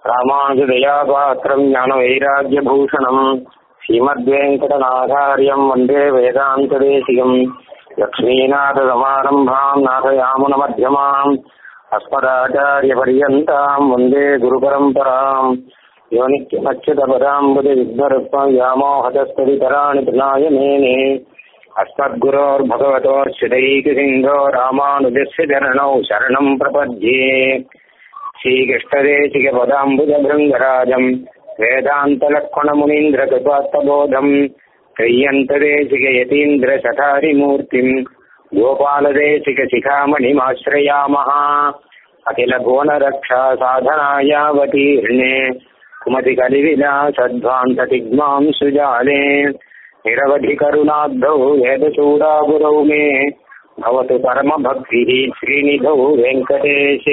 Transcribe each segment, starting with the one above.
ராமானுஜதயாபாத்திரம் ஞானவைராக்கியபூஷணம் ஸ்ரீமத்வேங்கடநாதாரியம் வந்தே வேதாந்ததேசிகம் லக்ஷ்மீநாதசமாரம்பாம் நாதயாமுனமத்தியமாம் அஸ்மதாச்சாரியபரியந்தாம் வந்தே குருபரம்பராம் யோனித்யமச்சுதபதாம்புதி வித்வருப்பம் யாமோஹதஸ்ததிதராணி பிரணாய மேனே अस्मद्गुरोर्भगवतोऽच्युतैकसिन्धो रामानुजस्य चरणौ शरणम् प्रपद्ये श्रीकृष्णदेशिकपदाम्बुजभृङ्गराजम् वेदान्तलक्ष्मणमुनीन्द्रकृपात्तबोधम् त्रय्यन्तदेशिकयतीन्द्रशठारिमूर्तिम् गोपालदेशिकशिखामणिमाश्रयामः अखिलभुवनरक्षा साधनायावतीर्णे कुमतिकलिविलासध्वान्ततिग्माम् सुजाले निरवधि करुणाब्धौ वेदचूडागुरौ मे भवतु परमभक्तिः श्रीनिधौ வெங்கடேஷே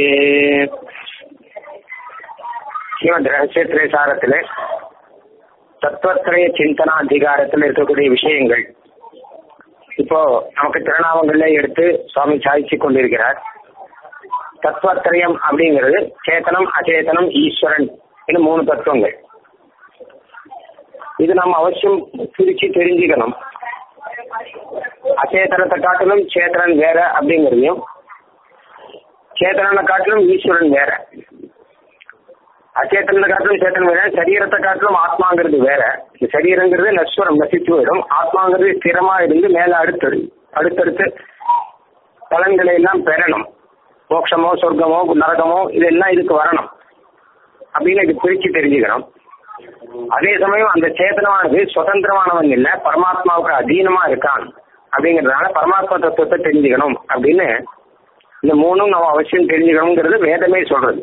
ஸ்ரீமத் ரகசியத்திரை சாரத்திலே தத்துவத்திரைய சிந்தனாதிகாரத்தில் இருக்கக்கூடிய விஷயங்கள் இப்போ நமக்கு திருநாமங்கள்ல எடுத்து சுவாமி சாதிச்சு கொண்டிருக்கிறார் தத்துவத்திரயம் அப்படிங்கிறது சேத்தனம் அச்சேதனம் ஈஸ்வரன் இன்னும் மூணு தத்துவங்கள் இது நம்ம அவசியம் பிரிச்சு தெரிஞ்சுக்கணும் அச்சேதனத்தை காட்டிலும் சேத்தனன் வேற அப்படிங்கிறதையும் சேத்தனனை காட்டிலும் ஈஸ்வரன் வேற அச்சேத்தனத்தை காட்டிலும் சேத்தன் வேற சரீரத்தை காட்டிலும் ஆத்மாங்கிறது வேற இந்த சரீரங்கிறது நஸ்வரம் நசித்து போயிடும் ஆத்மாங்கிறது ஸ்திரமா இருந்து மேல அடுத்தது அடுத்தடுத்து பலன்களை எல்லாம் பெறணும் மோட்சமோ சொர்க்கமோ நரகமோ இதெல்லாம் இதுக்கு வரணும் அப்படின்னு இது பிரிச்சு தெரிஞ்சுக்கணும் அதே சமயம் அந்த சேத்தனமானது சுதந்திரமானவன் இல்ல பரமாத்மாவுக்கு அதீனமா இருக்கான் அப்படிங்கறதுனால பரமாத்மா தத்துவத்தை தெரிஞ்சுக்கணும் அப்படின்னு இந்த மூணும் நம்ம அவசியம் தெரிஞ்சுக்கணுங்கிறது வேதமே சொல்றது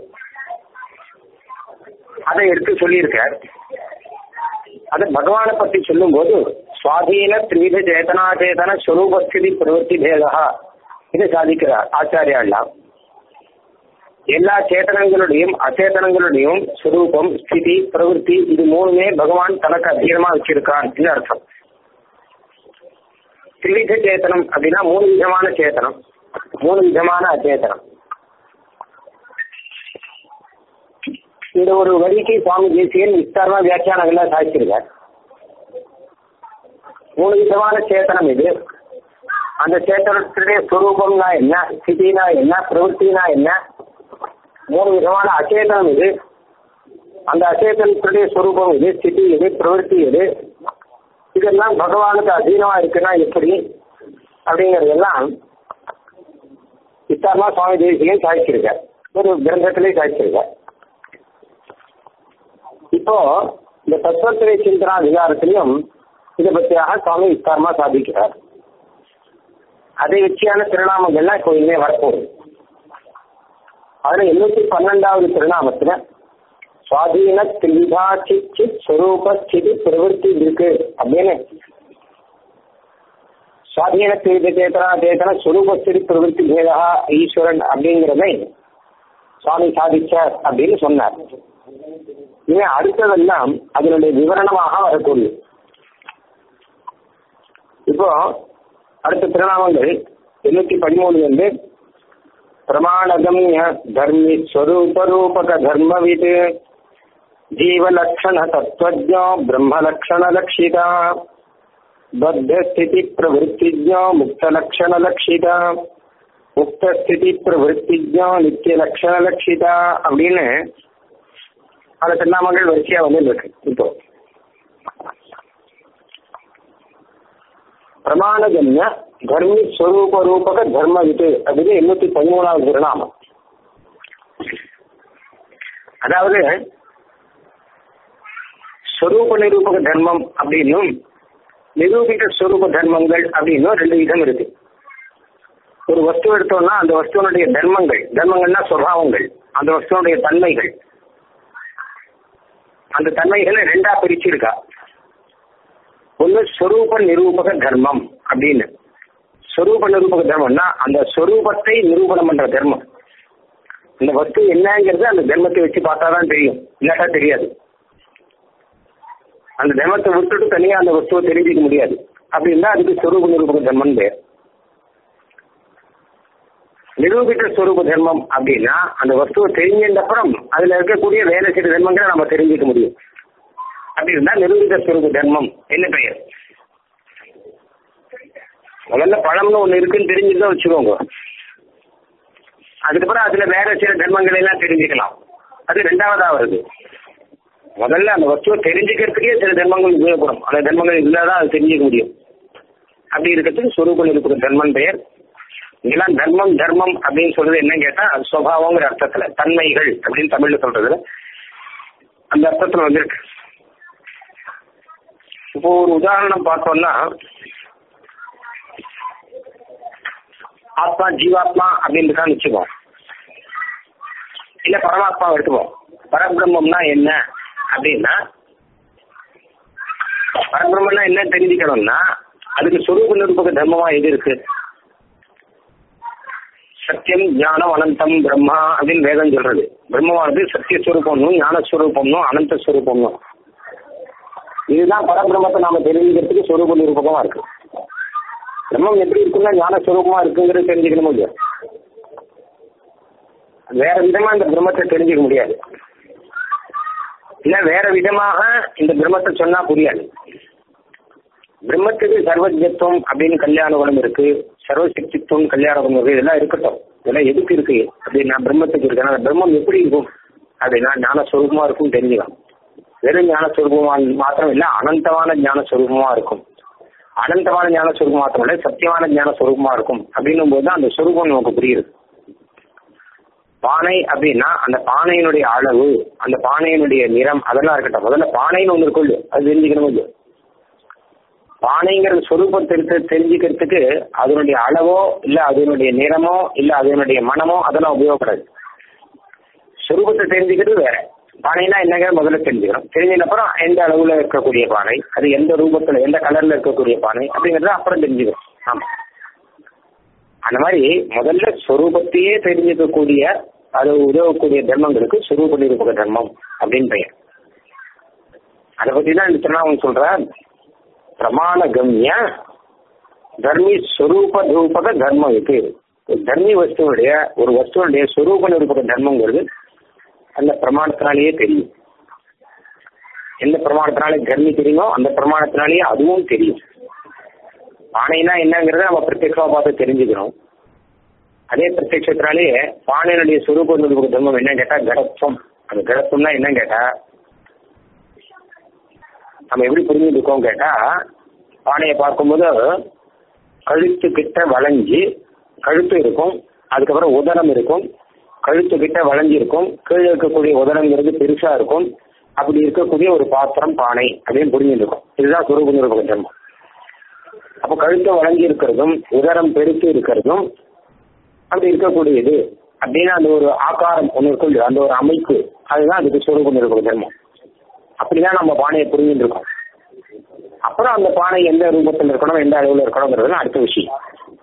அதை எடுத்து சொல்லியிருக்கார் அது பகவானை பத்தி சொல்லும் போது சுவாதீன திரிவித சேதனா சேதன ஸ்வரூபஸ்திதி பிரவருத்தி பேதா இது சாதிக்கிறார் ஆச்சாரியாலாம் எல்லா சேத்தனங்களுடையும் அச்சேதனங்களுடையும் சுரூபம் ஸ்திதி பிரவருத்தி இது மூணுமே பகவான் தனக்கு அதீனமா வச்சிருக்கான் அர்த்தம் திரிவித சேத்தனம் அப்படின்னா மூணு விதமான சேத்தனம் மூணு விதமான அச்சேதனம் இந்த ஒரு வரிக்கு சுவாமி தேசியன் விஸ்தாரமா வியாக்கியானங்கள்லாம் சாதிச்சிருக்கார் மூணு விதமான சேத்தனம் இது அந்த சேத்தனத்துடைய சுரூபம்னா என்ன ஸ்திதினா என்ன பிரவருத்தினா என்ன மூணு விதமான அச்சேதனம் இது அந்த அச்சேதனத்துடைய சுரூபம் இது ஸ்திதி இது பிரவருத்தி இது இதெல்லாம் பகவானுக்கு அதீனமா இருக்குன்னா எப்படி அப்படிங்கறதெல்லாம் விஸ்தாரமா சுவாமி தேசியம் சாதிச்சிருக்க ஒரு கிரந்தத்திலே சாதிச்சிருக்க இப்போ இந்த தத்துவத்திரை சிந்தனா அதிகாரத்திலையும் இதை பற்றியாக சுவாமி விஸ்தாரமா சாதிக்கிறார் அதை வச்சியான திருநாமங்கள்லாம் இப்போ இனிமே வரப்போகுது அதுல எண்ணூத்தி பன்னெண்டாவது திருநாமத்துல சுவாதீன திரிவிதா சித் ஸ்வரூப ஸ்திதி பிரவருத்தி இருக்கு அப்படின்னு சுவாதீன திரிவித சேத்தனா சேத்தன ஸ்வரூப ஸ்திதி பிரவருத்தி பேதா ஈஸ்வரன் அப்படிங்கிறதை சுவாமி சாதிச்சார் அப்படின்னு சொன்னார் இனி அடுத்ததெல்லாம் அதனுடைய விவரணமாக வரக்கூடிய இப்போ அடுத்த திருநாமங்கள் எண்ணூத்தி பதிமூணு வந்து பிரமாணகம்ய தர்மி ஸ்வரூபரூபக தர்மவித் ஜீவலக்ஷண தத்துவஜோ பிரம்மலக்ஷண லட்சிதா பத்தஸ்திதி பிரவருத்திஜோ முக்தலக்ஷண லட்சிதா முக்தஸ்திதி பிரவருத்திஜோ நித்திய லட்சண லட்சிதா அப்படின்னு பல திருநாமங்கள் வரிசையா வந்து இருக்கு இப்போ பிரமாணஜன்ய தர்மி ஸ்வரூப ரூபக தர்ம வித்து அப்படின்னு எண்ணூத்தி பதிமூணாவது திருநாமம் அதாவது ஸ்வரூப நிரூபக தர்மம் அப்படின்னும் நிரூபித ஸ்வரூப தர்மங்கள் அப்படின்னும் ரெண்டு விதம் இருக்கு ஒரு வஸ்து எடுத்தோம்னா அந்த வஸ்துவனுடைய தர்மங்கள் தர்மங்கள்னா சுபாவங்கள் அந்த வஸ்துவனுடைய தன்மைகள் அந்த தன்மைகளை ரெண்டா பிரிச்சிருக்கா ஒன்று ஸ்வரூப நிரூபக தர்மம் அப்படின்னு ஸ்வரூப நிரூபக தர்மம்னா அந்த ஸ்வரூபத்தை நிரூபணம் பண்ற தர்மம் அந்த வஸ்து என்னங்கிறது அந்த தர்மத்தை வச்சு பார்த்தா தான் தெரியும் இல்லாட்டா தெரியாது அந்த தர்மத்தை விட்டுட்டு தனியா அந்த வஸ்துவை தெரிஞ்சிக்க முடியாது அப்படின்னா அதுக்கு ஸ்வரூப நிரூபக தர்மம் பேர் நிரூபித்த ஸ்வரூப தர்மம் அப்படின்னா அந்த வஸ்துவை தெரிஞ்ச அப்புறம் அதுல இருக்கக்கூடிய வேலை செய்த தர்மங்களை நம்ம தெரிஞ்சுக்க முடியும் அப்படி இருந்தா நிரூபித்த ஸ்வரூப தர்மம் என்ன பெயர் முதல்ல பழம்னு ஒண்ணு இருக்குன்னு தெரிஞ்சுதான் வச்சுக்கோங்க அதுக்கப்புறம் அதுல வேற சில தர்மங்களை எல்லாம் தெரிஞ்சுக்கலாம் அது ரெண்டாவதா வருது முதல்ல அந்த வஸ்துவை தெரிஞ்சுக்கிறதுக்கே சில தர்மங்கள் உபயோகப்படும் அந்த தர்மங்கள் இல்லாதான் அது தெரிஞ்சுக்க முடியும் அப்படி இருக்கிறதுக்கு சொரூபம் இருக்கிற தர்மம் பெயர் இதெல்லாம் தர்மம் தர்மம் அப்படின்னு சொல்றது என்னன்னு கேட்டா அது சுவாவங்கிற அர்த்தத்துல தன்மைகள் அப்படின்னு தமிழ்ல சொல்றதுல அந்த அர்த்தத்துல வந்திருக்கு இப்போ ஒரு உதாரணம் பார்த்தோம்னா ஆத்மா ஜீவாத்மா அப்படின்னு தான் வச்சுக்கோம் இல்ல பரமாத்மா எடுத்துப்போம் பரபிரம்மம்னா என்ன அப்படின்னா பரபிரம்மம்னா என்ன தெரிஞ்சுக்கணும்னா அதுக்கு சொரூப நிரூபக தர்மமா எது இருக்கு சத்தியம் ஞானம் அனந்தம் பிரம்மா அப்படின்னு வேதம் சொல்றது பிரம்மமானது சத்தியஸ்வரூபம்னும் ஞானஸ்வரூபம்னும் அனந்த ஸ்வரூபம்னும் இதுதான் பரபிரம்மத்தை நாம தெரிஞ்சுக்கிறதுக்கு சொரூப நிரூபகமா இருக்கு பிரம்மம் எப்படி இருக்குன்னா ஞானஸ்வரூபமா இருக்குங்கிறது தெரிஞ்சுக்கணும் இல்லையா வேற விதமா இந்த பிரம்மத்தை தெரிஞ்சுக்க முடியாது இல்ல வேற விதமாக இந்த பிரம்மத்தை சொன்னா புரியாது பிரம்மத்துக்கு சர்வஜத்துவம் அப்படின்னு கல்யாண குணம் இருக்கு சர்வசக்தித்துவம் கல்யாண குணம் இருக்கு இதெல்லாம் இருக்கட்டும் இதெல்லாம் எதுக்கு இருக்கு அப்படின்னா பிரம்மத்துக்கு இருக்கு ஆனா பிரம்மம் எப்படி இருக்கும் அப்படின்னா ஞானஸ்வரூபமா இருக்கும் தெரிஞ்சுக்கலாம் வெறும் ஞானஸ்வரூபமா மாத்திரம் இல்ல அனந்தமான ஞானஸ்வரூபமா இருக்கும் அனந்தமான ஞானஸ்வரூபம் மாத்திரம் இல்ல சத்தியமான ஞானஸ்வரூபமா இருக்கும் அப்படின்னும் போது அந்த ஸ்வரூபம் நமக்கு புரியுது பானை அப்படின்னா அந்த பானையினுடைய அளவு அந்த பானையினுடைய நிறம் அதெல்லாம் இருக்கட்டும் முதல்ல பானைன்னு ஒன்று இருக்குள்ளு அது தெரிஞ்சுக்கணும் இல்லையோ பானைங்கிற சொரூபத்தை தெரிஞ்சுக்கிறதுக்கு அதனுடைய அளவோ இல்ல அதனுடைய நிறமோ இல்ல அதனுடைய மனமோ அதெல்லாம் உபயோகப்படாது சொரூபத்தை தெரிஞ்சுக்கிறது வேற பானைனா என்னங்க முதல்ல தெரிஞ்சுக்கணும் தெரிஞ்சதுக்கு அப்புறம் எந்த அளவுல இருக்கக்கூடிய பானை அது எந்த ரூபத்துல எந்த கலர்ல இருக்கக்கூடிய பானை அப்படிங்கறத அப்புறம் தெரிஞ்சுக்கணும் ஆமா அந்த மாதிரி முதல்ல சொரூபத்தையே தெரிஞ்சுக்கக்கூடிய அது உதவக்கூடிய தர்மங்களுக்கு சுரூப நிரூபக தர்மம் அப்படின்னு பெயர் அதை பத்தி தான் இந்த திருநாமம் சொல்ற பிரமாண கம்ய தர்மி ஸ்வரூப ரூபக தர்மம் இது தர்மி வஸ்துவனுடைய ஒரு வஸ்துவனுடைய ஸ்வரூப நிரூபக தர்மங்கிறது அந்த பிரமாணத்தினாலேயே தெரியும் எந்த பிரமாணத்தினாலே கர்மி தெரியுமோ அந்த பிரமாணத்தினாலேயே அதுவும் தெரியும் பானைனா என்னங்கிறத நம்ம பிரத்யட்சமா பார்த்து தெரிஞ்சுக்கணும் அதே பிரத்யட்சத்தினாலேயே பானையினுடைய சுரூப நிரூபக தர்மம் என்ன கேட்டா கடத்துவம் அந்த கடத்துவம்னா என்ன கேட்டா நம்ம எப்படி புரிஞ்சுருக்கோம் கேட்டா பானையை பார்க்கும்போது கழுத்து கிட்ட வளைஞ்சு கழுத்து இருக்கும் அதுக்கப்புறம் உதரம் இருக்கும் கழுத்து கிட்ட வளைஞ்சு இருக்கும் கீழே இருக்கக்கூடிய உதரங்கிறது பெருசா இருக்கும் அப்படி இருக்கக்கூடிய ஒரு பாத்திரம் பானை அப்படின்னு புரிஞ்சுருக்கும் இதுதான் சுரூப நிரூபக தர்மம் அப்ப கழுத்தை வளைஞ்சு இருக்கிறதும் உதரம் பெருத்து இருக்கிறதும் அப்படி இருக்கக்கூடியது அப்படின்னா அந்த ஒரு ஆகாரம் ஒன்று இருக்கும் அந்த ஒரு அமைப்பு அதுதான் அதுக்கு சுரூப நிரூபக தர்மம் அப்படிதான் நம்ம பானையை புரிஞ்சுட்டு இருக்கோம் அப்புறம் அந்த பானை எந்த ரூபத்தில் இருக்கணும் எந்த அளவுல இருக்கணுங்கிறது அடுத்த விஷயம்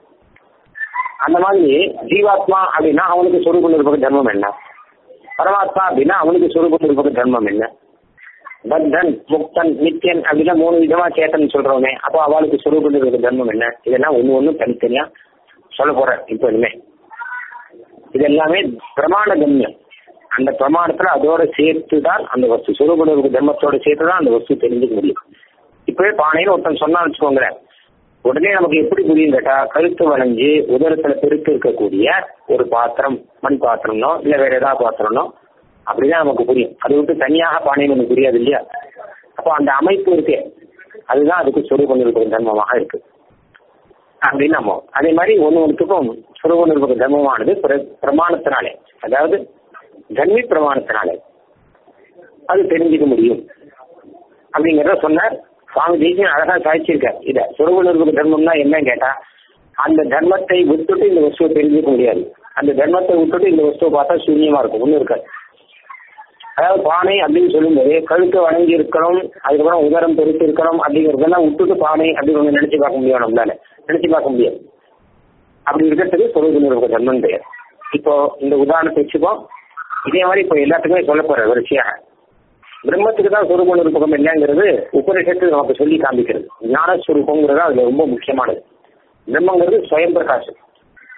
அந்த மாதிரி ஜீவாத்மா அப்படின்னா அவனுக்கு சொரூப நிரூபக தர்மம் என்ன பரமாத்மா அப்படின்னா அவனுக்கு சொரூப நிரூபக தர்மம் என்ன பத்தன் முக்தன் நித்தியன் அப்படின்னா மூணு விதமா சேத்தன் சொல்றோமே அப்போ அவளுக்கு சொரூப நிரூபக தர்மம் என்ன இதெல்லாம் ஒண்ணு ஒண்ணு தனித்தனியா சொல்ல போறேன் இப்போ இனிமே இது எல்லாமே பிரமாண கம்யம் அந்த பிரமாணத்துல அதோட சேர்த்து தான் அந்த வஸ்து சுரூப தர்மத்தோட சேர்த்து தான் அந்த வஸ்து தெரிஞ்சுக்க முடியும் இப்பவே பானைன்னு ஒருத்தன் சொன்னா வச்சுக்கோங்களேன் உடனே நமக்கு எப்படி புரியும் கேட்டா கழுத்து வளைஞ்சு உதரத்துல பெருக்கு இருக்கக்கூடிய ஒரு பாத்திரம் மண் பாத்திரம்னோ இல்ல வேற ஏதாவது பாத்திரம்னோ அப்படிதான் நமக்கு புரியும் அதை விட்டு தனியாக பானைன்னு நமக்கு புரியாது இல்லையா அப்போ அந்த அமைப்பு இருக்கு அதுதான் அதுக்கு சுரூப நிருபக தர்மமாக இருக்கு அப்படின்னு நம்ம அதே மாதிரி ஒன்று ஒன்றுத்துக்கும் சுரூப நிருபக தர்மமானது பிரமாணத்தினாலே அதாவது தன்மை பிரமாணத்தினாலே அது தெரிஞ்சுக்க முடியும் அப்படிங்கிறத சொன்னார் சுவாமி தேசியம் அழகா சாதிச்சிருக்கார் இத சுரூப நிருபக தர்மம்னா என்ன கேட்டா அந்த தர்மத்தை விட்டுட்டு இந்த வஸ்துவை தெரிஞ்சுக்க முடியாது அந்த தர்மத்தை விட்டுட்டு இந்த வஸ்துவை பார்த்தா சூன்யமா இருக்கும் ஒன்றும் இருக்காது அதாவது பானை அப்படின்னு சொல்லும்போது கழுத்து வணங்கி இருக்கணும் அதுக்கப்புறம் உதரம் பெருத்து இருக்கணும் அப்படிங்கறதெல்லாம் விட்டுட்டு பானை அப்படின்னு ஒண்ணு நினைச்சு பார்க்க முடியும் நம்மளால நினைச்சு பார்க்க முடியாது அப்படி இருக்கிறதுக்கு சொரூப நிரூபக தர்மம் பெயர் இப்போ இந்த உதாரணத்தை வச்சுப்போம் இதே மாதிரி இப்போ எல்லாத்துக்குமே சொல்ல போற வரிசையாக பிரம்மத்துக்கு தான் சொரூப நிரூபகம் என்னங்கிறது உபனிஷத்து நமக்கு சொல்லி காமிக்கிறது ஞானஸ்வரூபங்கிறது அதுல ரொம்ப முக்கியமானது பிரம்மங்கிறது சுயம் பிரகாசம்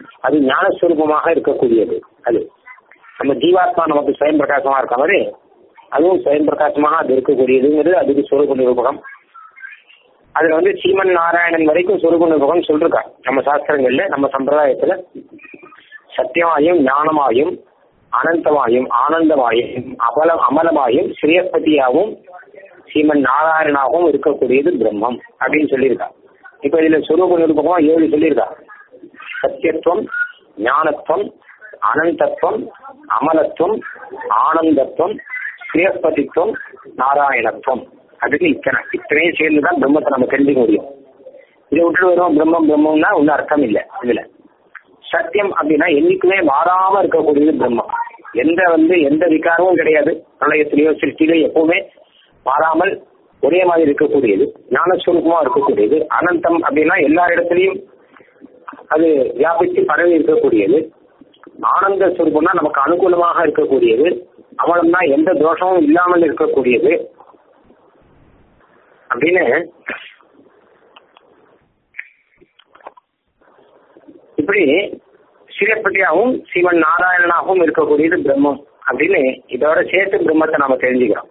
அது ஞானஸ்வரூபமாக இருக்கக்கூடியது அது நம்ம ஜீவாத்மா நமக்கு சுயம் பிரகாசமா இருக்க மாதிரி அதுவும் சுயம் பிரகாசமாக அது இருக்கக்கூடியதுங்கிறது அதுக்கு சொரூப நிரூபகம் அதுல வந்து சீமன் நாராயணன் வரைக்கும் சொரூப நிரூபகம் சொல்லிருக்கா நம்ம சாஸ்திரங்கள்ல நம்ம சம்பிரதாயத்துல சத்தியமாயும் ஞானமாயும் அனந்தமாயும் ஆனந்தமாயும் அபலம் அமலமாயும் ஸ்ரீயஸ்பதியாகவும் சீமன் நாராயணனாகவும் இருக்கக்கூடியது பிரம்மம் அப்படின்னு சொல்லியிருக்கா இப்ப இதுல சுரூப நிரூபகமா ஏழு சொல்லியிருக்கா சத்தியத்துவம் ஞானத்துவம் அனந்தத்துவம் அமலத்துவம் ஆனந்தத்துவம் ஸ்ரீயஸ்பதித்துவம் நாராயணத்துவம் அதுக்கு இத்தனை இத்தனையும் சேர்ந்துதான் பிரம்மத்தை நம்ம தெரிஞ்சுக்க முடியும் இதை விட்டு வரும் பிரம்மம் பிரம்மம்னா ஒன்றும் அர்த்தம் இல்லை இதுல சத்தியம் அப்படின்னா என்னைக்குமே மாறாம இருக்கக்கூடியது பிரம்மம் எந்த வந்து எந்த விகாரமும் கிடையாது பிரளயத்திலேயோ சிருஷ்டிலையோ எப்பவுமே மாறாமல் ஒரே மாதிரி இருக்கக்கூடியது ஞானஸ்வரூபமா இருக்கக்கூடியது அனந்தம் அப்படின்னா எல்லா இடத்துலையும் அது வியாபித்து பரவி இருக்கக்கூடியது ஆனந்த சுரூபம்னா நமக்கு அனுகூலமாக இருக்கக்கூடியது அமலம்னா எந்த தோஷமும் இல்லாமல் இருக்கக்கூடியது அப்படின்னு இப்படி சிறப்பட்டியாகவும் சிவன் நாராயணனாகவும் இருக்கக்கூடியது பிரம்மம் அப்படின்னு இதோட சேர்த்து பிரம்மத்தை நாம தெரிஞ்சுக்கிறோம்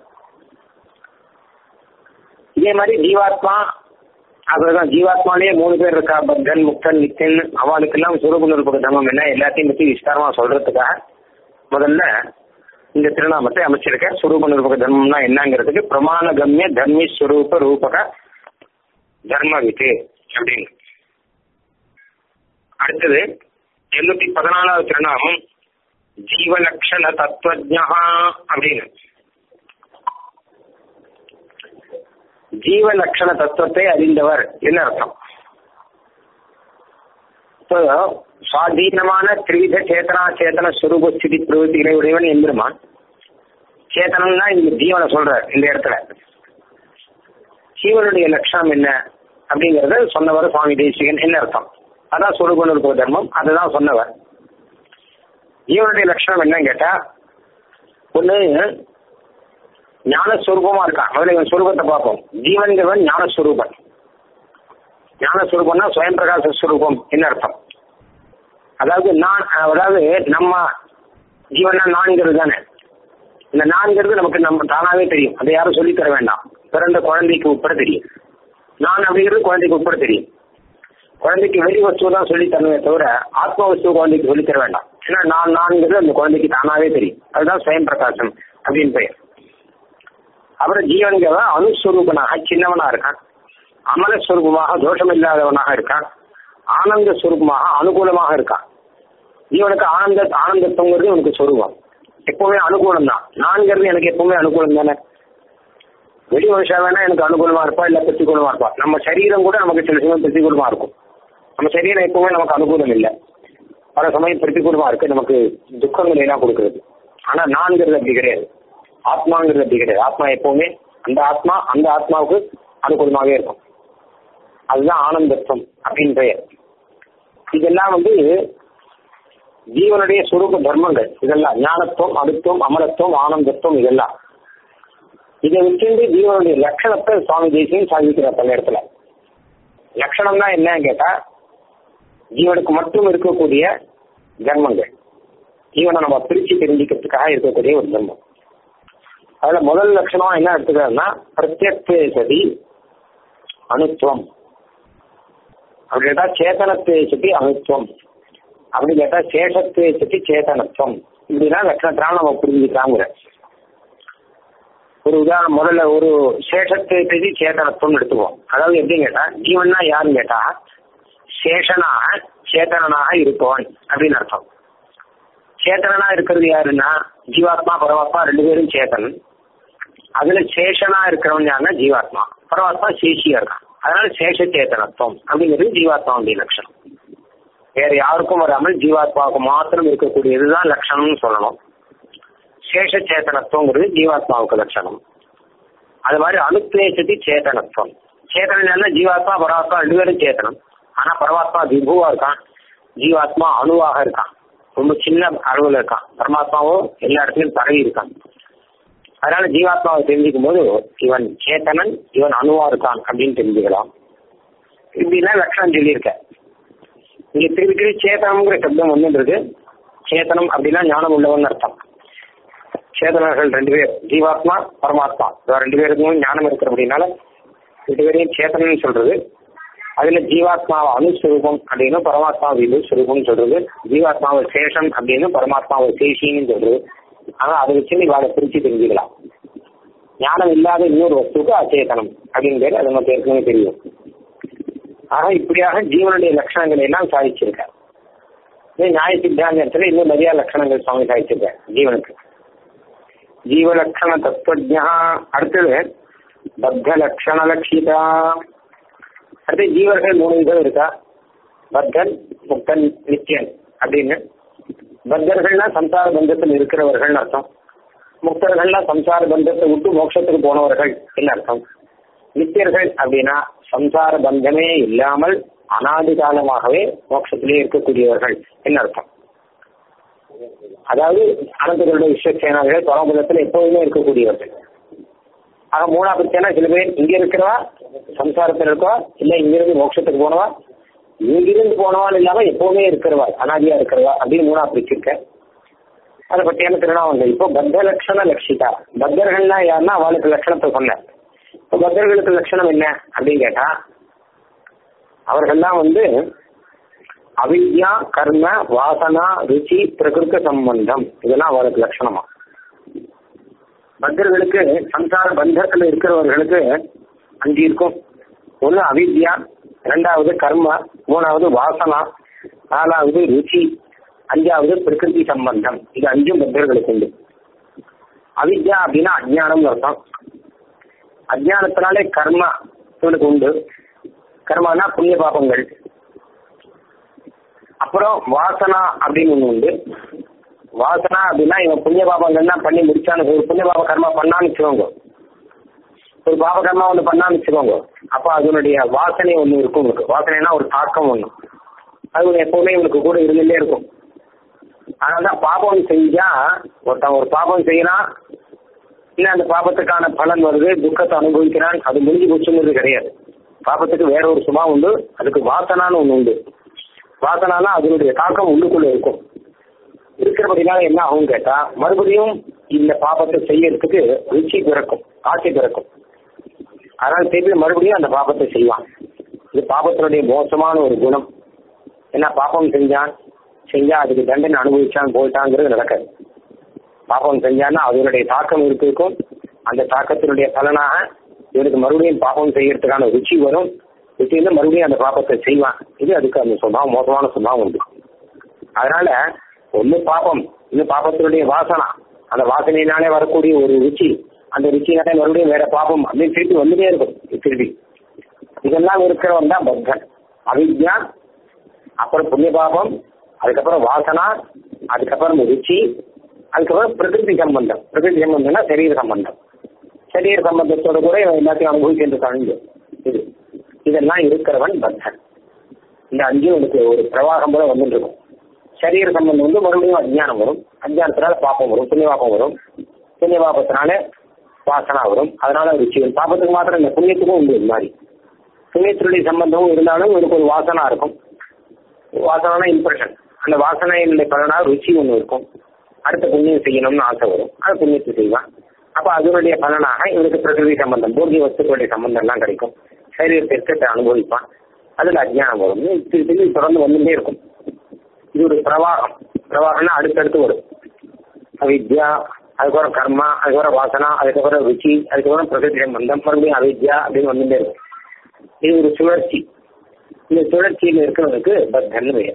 இதே மாதிரி ஜீவாத்மா அப்புறம் ஜீவாத்மாலேயே மூணு பேர் இருக்கா பத்தன் முக்தன் நித்தன் அவளுக்கெல்லாம் சுரூப நிரூபக தர்மம் என்ன எல்லாத்தையும் பத்தி விஸ்தாரமா சொல்றதுக்காக முதல்ல இந்த திருநாமத்தை அமைச்சிருக்க சுரூப நிரூபக தர்மம்னா என்னங்கிறதுக்கு பிரமாண கம்ய தர்மி ஸ்வரூப ரூபக தர்ம வித்து அப்படின்னு அடுத்தது எண்ணூத்தி பதினாலாவது திருநாமம் ஜீவலக்ஷண தத்துவஜா அப்படின்னு ஜீவலட்சண தத்துவத்தை அறிந்தவர் என்ன அர்த்தம் இப்போ சுவாதீனமான திரிவித சேத்தனா சேத்தன ஸ்வரூப ஸ்திதி பிரவൃத்திகளை உடையவன் எம்பெருமான் சேத்தனம்னா இந்த ஜீவனை சொல்றார் இந்த இடத்துல ஜீவனுடைய லட்சணம் என்ன அப்படிங்கறத சொன்னவர் சுவாமி தேசிகன் என்ன அர்த்தம் அதான் சுரூபன் இருக்க தர்மம் அதுதான் சொன்னவர் ஜீவனுடைய லட்சணம் என்னன்னு கேட்டா ஒண்ணு ஞானஸ்வரூபமா இருக்கான் முதல்ல இவன் சுரூபத்தை பார்ப்போம் ஜீவன்கிறவன் ஞானஸ்வரூபன் ஞானஸ்வரூபம்னா சுயம் பிரகாச ஸ்வரூபம் என்ன அர்த்தம் அதாவது நான் அதாவது நம்ம ஜீவனா நான்கிறது தானே இந்த நான்கிறது நமக்கு நம்ம தானாவே தெரியும் அதை யாரும் சொல்லித் தர வேண்டாம் பிறந்த குழந்தைக்கு உட்பட தெரியும் நான் அப்படிங்கிறது குழந்தைக்கு உட்பட தெரியும் குழந்தைக்கு வெளி வஸ்துவ தான் சொல்லி தரணுமே தவிர ஆத்ம வஸ்துவ குழந்தைக்கு சொல்லித் தர வேண்டாம் ஏன்னா நான் நான்கிறது அந்த குழந்தைக்கு தானாவே தெரியும் அதுதான் சுயம் பிரகாசம் அப்படின்னு பெயர் அப்புறம் ஜீவன்கிறவன் அணுஸ்வரூபனாக சின்னவனா இருக்கான் அமலஸ்வரூபமாக தோஷம் இல்லாதவனாக இருக்கான் ஆனந்த ஸ்வரூபமாக அனுகூலமாக இருக்கான் ஜீவனுக்கு ஆனந்த ஆனந்தத்துவங்கிறது உனக்கு சொரூபம் எப்பவுமே அனுகூலம் தான் நான்கிறது எனக்கு எப்பவுமே அனுகூலம் தானே வெளி மனுஷா வேணா எனக்கு அனுகூலமா இருப்பா இல்ல பிரதிகூலமா இருப்பா நம்ம சரீரம் கூட நமக்கு சில சமயம் பிரதிகூலமா இருக்கும் நம்ம சரீரம் எப்பவுமே நமக்கு அனுகூலம் இல்லை பல சமயம் பிரதிகூலமா இருக்கு நமக்கு துக்கங்களை எல்லாம் கொடுக்கறது ஆனா நான்கிறது அப்படி கிடையாது ஆத்மாங்கிறது அப்படி கிடையாது ஆத்மா எப்பவுமே அந்த ஆத்மா அந்த ஆத்மாவுக்கு அனுகூலமாகவே இருக்கும் அதுதான் ஆனந்தத்துவம் அப்படின்னு பெயர் இதெல்லாம் வந்து ஜீவனுடைய சுரூப தர்மங்கள் இதெல்லாம் ஞானத்துவம் அடுத்துவம் அமலத்துவம் ஆனந்தத்துவம் இதெல்லாம் இதை விட்டு ஜீவனுடைய லட்சணத்தை சுவாமி தேசியம் சாதிக்கிறார் பல இடத்துல லட்சணம்னா என்னன்னு கேட்டா ஜீவனுக்கு மட்டும் இருக்கக்கூடிய தர்மங்கள் ஜீவனை நம்ம பிரிச்சு தெரிஞ்சுக்கிறதுக்காக இருக்கக்கூடிய ஒரு தர்மம் அதுல முதல் லட்சணம் என்ன எடுத்துக்கிறதுனா பிரத்யக்தே சதி அணுத்துவம் அப்படி கேட்டா சேதனத்தை சதி அணுத்துவம் அப்படி கேட்டா சேஷத்தை சதி சேதனத்துவம் இப்படிதான் லட்சணத்தினால நம்ம புரிஞ்சுக்கலாங்கிற ஒரு உதாரணம் முதல்ல ஒரு சேஷத்தை பற்றி சேதனத்துவம் எடுத்துக்குவோம் அதாவது எப்படி கேட்டா ஜீவன்னா யாருன்னு கேட்டா சேஷனாக சேத்தனனாக இருப்பவன் அப்படின்னு அர்த்தம் சேத்தனா இருக்கிறது யாருன்னா ஜீவாத்மா பரமாத்மா ரெண்டு பேரும் சேத்தன் அதுல சேஷனா இருக்கிறவன் யாருன்னா ஜீவாத்மா பரமாத்மா சேஷியா இருக்கான் அதனால சேஷ சேத்தனத்துவம் அப்படிங்கிறது ஜீவாத்மாவுடைய லட்சணம் வேற யாருக்கும் வராமல் ஜீவாத்மாவுக்கு மாத்திரம் இருக்கக்கூடியதுதான் லட்சணம்னு சொல்லணும் சேஷ சேத்தனத்துவங்கிறது ஜீவாத்மாவுக்கு லட்சணம் அது மாதிரி அனுக்லேசதி சேத்தனத்துவம் சேத்தனம் ஜீவாத்மா பரமாத்மா ரெண்டு பேரும் சேத்தனம் ஆனா பரமாத்மா விபுவா இருக்கான் ஜீவாத்மா அணுவாக இருக்கான் ரொம்ப சின்ன அளவுல இருக்கான் பரமாத்மாவோ எல்லா இடத்துலயும் பரவி இருக்கான் அதனால ஜீவாத்மாவை தெரிஞ்சுக்கும் போது இவன் சேத்தனன் இவன் அணுவா இருக்கான் அப்படின்னு தெரிஞ்சுக்கலாம் இப்படிலாம் லட்சணம் சொல்லியிருக்க இங்க திருப்பி திருப்பி சேதனம்ங்கிற சப்தம் வந்துன்றது சேதனம் அப்படின்னா ஞானம் உள்ளவன் அர்த்தம் சேதனர்கள் ரெண்டு பேர் ஜீவாத்மா பரமாத்மா இவ ரெண்டு பேருக்கும் ஞானம் இருக்கிற அப்படின்னால ரெண்டு பேரையும் சேத்தனம்னு சொல்றது அதுல ஜீவாத்மாவை அணுஸ்வரூபம் அப்படின்னு பரமாத்மாவை விழுஸ்வரூபம் சொல்றது ஜீவாத்மாவை சேஷம் அப்படின்னு பரமாத்மாவை சேஷின்னு சொல்றது ஆனா அதை வச்சு நீ அதை பிரிச்சு தெரிஞ்சுக்கலாம் ஞானம் இல்லாத இன்னொரு வஸ்துக்கு அச்சேதனம் அப்படின்னு பேர் அது நமக்கு ஏற்கனவே தெரியும் ஆக இப்படியாக ஜீவனுடைய லட்சணங்களை எல்லாம் சாதிச்சிருக்கார் நியாய சித்தாந்தத்துல இன்னும் நிறைய லட்சணங்கள் சுவாமி சாதிச்சிருக்கார் ஜீவனுக்கு ஜீவலட்சண தத்துவஜா அடுத்தது பத்த லட்சண லட்சிதா அடுத்து ஜீவர்கள் மூணு விதம் இருக்கா பத்தன் முக்தன் நித்தியன் அப்படின்னு பத்தர்கள்னா சம்சார பந்தத்தில் இருக்கிறவர்கள் அர்த்தம் முக்தர்கள்னா சம்சார பந்தத்தை விட்டு மோட்சத்துக்கு போனவர்கள் என்ன அர்த்தம் நித்தியர்கள் அப்படின்னா சம்சார பந்தமே இல்லாமல் அனாதி காலமாகவே மோட்சத்திலே இருக்கக்கூடியவர்கள் என்ன அர்த்தம் அதாவது அனந்தர்களுடைய விஸ்வசேனார்கள் பரமபதத்தில் எப்போதுமே இருக்கக்கூடியவர்கள் ஆக மூணா பிரிச்சேனா சில பேர் இங்க இருக்கிறவா சம்சாரத்தில் இருக்கவா இல்ல இங்கிருந்து மோட்சத்துக்கு போனவா இங்கிருந்து போனவான்னு இல்லாம எப்பவுமே இருக்கிறவா அனாதியா இருக்கிறவா அப்படின்னு மூணா பிரிச்சிருக்க அதை பற்றியான திருநாவங்கள் இப்போ பத்த லட்சண லட்சிதா பத்தர்கள்னா யாருன்னா அவளுக்கு லட்சணத்தை சொன்னேன் இப்போ பத்தர்களுக்கு லட்சணம் என்ன அப்படின்னு கேட்டா அவர்கள்லாம் வந்து அவித்யா கர்ம வாசனா ருச்சி பிரகிருத்த சம்பந்தம் இதெல்லாம் அவருக்கு லட்சணமா பக்தர்களுக்கு சம்சார பந்தத்தில் இருக்கிறவர்களுக்கு அஞ்சு இருக்கும் ஒன்று அவித்யா ரெண்டாவது கர்ம மூணாவது வாசனா நாலாவது ருச்சி அஞ்சாவது பிரகிருதி சம்பந்தம் இது அஞ்சும் பக்தர்களுக்கு உண்டு அவித்யா அப்படின்னா அஜ்ஞானம் அர்த்தம் அஜ்ஞானத்தினாலே கர்மா இவனுக்கு உண்டு கர்மானா புண்ணிய பாபங்கள் அப்புறம் வாசனா அப்படின்னு ஒண்ணு உண்டு வாசனா அப்படின்னா இவன் புண்ணிய பாபங்கள்லாம் பண்ணி முடிச்சான்னு ஒரு புண்ணிய பாப கர்மா பண்ணான்னு வச்சுக்கோங்க ஒரு பாப கர்மா ஒன்று பண்ணான்னு வச்சுக்கோங்க அப்போ அதனுடைய வாசனை ஒன்று இருக்கும் உங்களுக்கு வாசனைனா ஒரு தாக்கம் ஒன்று அது எப்பவுமே இவனுக்கு கூட இருந்துட்டே இருக்கும் அதனால்தான் பாபம் செஞ்சா ஒருத்தன் ஒரு பாபம் செய்யறான் இல்ல அந்த பாபத்துக்கான பலன் வருது துக்கத்தை அனுபவிக்கிறான் அது முடிஞ்சு போச்சுங்கிறது கிடையாது பாபத்துக்கு வேற ஒரு சுபா உண்டு அதுக்கு வாசனான்னு ஒன்று உண்டு வாசனானா அதனுடைய தாக்கம் உள்ளுக்குள்ள இருக்கும் இருக்கிறபடினால என்ன ஆகும் கேட்டா மறுபடியும் இந்த பாபத்தை செய்யறதுக்கு ருச்சி பிறக்கும் ஆசை பிறக்கும் அதனால திருப்பி மறுபடியும் அந்த பாபத்தை செய்வான் இது பாபத்தினுடைய மோசமான ஒரு குணம் என்ன பாபம் செஞ்சான் செஞ்சா அதுக்கு தண்டனை அனுபவிச்சான் போயிட்டாங்கிறது நடக்காது பாபம் செஞ்சான்னா அதனுடைய தாக்கம் இருக்கும் அந்த தாக்கத்தினுடைய பலனாக இவனுக்கு மறுபடியும் பாபம் செய்யறதுக்கான ருச்சி வரும் ருச்சி வந்து மறுபடியும் அந்த பாபத்தை செய்வான் இது அதுக்கு அந்த சுபாவம் மோசமான சுபாவம் உண்டு அதனால ஒண்ணு பாபம் இன்னும் பாபத்தினுடைய வாசனா அந்த வாசனையினாலே வரக்கூடிய ஒரு ருச்சி அந்த ருச்சினாலே மறுபடியும் வேற பாபம் அப்படின்னு திருப்பி வந்துட்டே இருக்கும் திருப்பி இதெல்லாம் இருக்கிறவன் தான் பக்தன் அவித்யா அப்புறம் புண்ணிய பாபம் அதுக்கப்புறம் வாசனா அதுக்கப்புறம் ருச்சி அதுக்கப்புறம் பிரகிருதி சம்பந்தம் பிரகிருதி சம்பந்தம்னா சரீர சம்பந்தம் சரீர சம்பந்தத்தோட கூட இவன் எல்லாத்தையும் அனுபவிக்கின்ற இது இதெல்லாம் இருக்கிறவன் பக்தன் இந்த அஞ்சும் எனக்கு ஒரு பிரவாகம் போல வந்துட்டு இருக்கும் சரீர சம்பந்தம் வந்து மறுபடியும் அஜ்ஞானம் வரும் அஜ்ஞானத்தினால பாப்பம் வரும் புண்ணிய பாப்பம் வரும் புண்ணிய பாப்பத்தினால வாசனா வரும் அதனால ருச்சி வரும் பாப்பத்துக்கு மாத்திரம் இல்லை புண்ணியத்துக்கும் உண்டு இது மாதிரி புண்ணியத்தினுடைய சம்பந்தமும் இருந்தாலும் இவருக்கு ஒரு வாசனா இருக்கும் வாசனான இம்ப்ரெஷன் அந்த வாசனையினுடைய பலனாக ருச்சி ஒன்று இருக்கும் அடுத்த புண்ணியம் செய்யணும்னு ஆசை வரும் அது புண்ணியத்தை செய்வான் அப்ப அதனுடைய பலனாக இவனுக்கு பிரகிருதி சம்பந்தம் போகிய வஸ்துக்களுடைய சம்பந்தம் எல்லாம் கிடைக்கும் சரீரத்திற்கு அனுபவிப்பான் அதுல அஜ்ஞானம் வரும் திருப்பி தொடர்ந்து வந்துட்டே இருக்கும் இது ஒரு பிரவாகம் பிரவாகம்னா அடுத்தடுத்து வரும் அவித்யா அதுக்கப்புறம் கர்மா அதுக்கப்புறம் வாசனா அதுக்கப்புறம் ருச்சி அதுக்கப்புறம் பிரகிருதி சம்பந்தம் மறுபடியும் அவித்யா அப்படின்னு வந்துட்டே இருக்கும் இது ஒரு சுழற்சி இந்த சுழற்சியில் இருக்கிறவனுக்கு பத்தன் பெயர்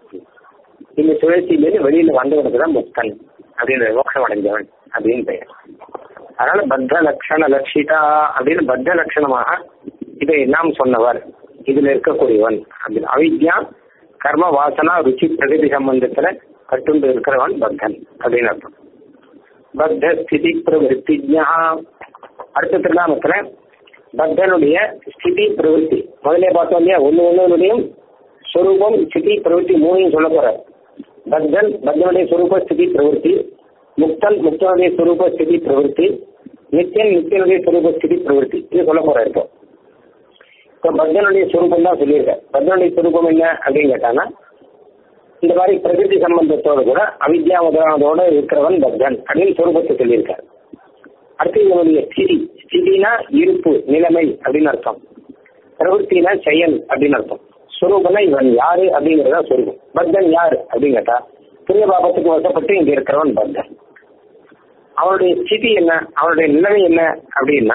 இந்த சுழற்சியிலிருந்து வெளியில வந்தவனுக்கு தான் முக்தன் அப்படின்னு மோட்சம் அடைஞ்சவன் அப்படின்னு பெயர் அதனால பத்த லட்சண லட்சிதா அப்படின்னு பத்த லட்சணமாக இதை எல்லாம் சொன்னவர் இதுல இருக்கக்கூடியவன் அப்படின்னு அவித்யா கர்ம வாசனா ருச்சி பிரகதி சம்பந்தத்துல கட்டுண்டு இருக்கிறவன் பத்தன் அப்படின்னு அர்த்தம் பத்த ஸ்திதி பிரவருத்திஜா அடுத்த திருநாமத்துல பக்தனுடைய ஸ்திதி பிரவருத்தி முதலே பார்த்தோம் இல்லையா ஒண்ணு ஒன்னுடையும் ஸ்வரூபம் ஸ்திதி பிரவருத்தி மூணையும் சொல்ல போறார் பக்தன் பக்தனுடைய ஸ்வரூப ஸ்திதி பிரவருத்தி முக்தன் முக்தனுடைய ஸ்வரூப ஸ்திதி பிரவருத்தி நித்தியன் நித்தியனுடைய ஸ்வரூப ஸ்திதி பிரவருத்தி இது சொல்ல போறார் இப்போ இப்போ பக்தனுடைய சுரூபம் தான் சொல்லியிருக்கார் பக்தனுடைய சுரூபம் என்ன அப்படின்னு கேட்டான்னா இந்த மாதிரி பிரகிருதி சம்பந்தத்தோடு கூட அவித்யா முதலானதோட இருக்கிறவன் பக்தன் அப்படின்னு சுரூபத்தை சொல்லியிருக்கார் அடுத்து இவனுடைய ஸ்திதி ஸ்திதினா இருப்பு நிலைமை அப்படின்னு அர்த்தம் பிரவൃத்தினா செயல் அப்படின்னு அர்த்தம் சுரூபம்னா இவன் யாரு அப்படிங்கறத சுரூபம் பக்தன் யாரு அப்படின்னு கேட்டா புண்ணிய பாபத்துக்கு வசப்பட்டு இங்க இருக்கிறவன் பக்தன் அவனுடைய ஸ்திதி என்ன அவனுடைய நிலைமை என்ன அப்படின்னா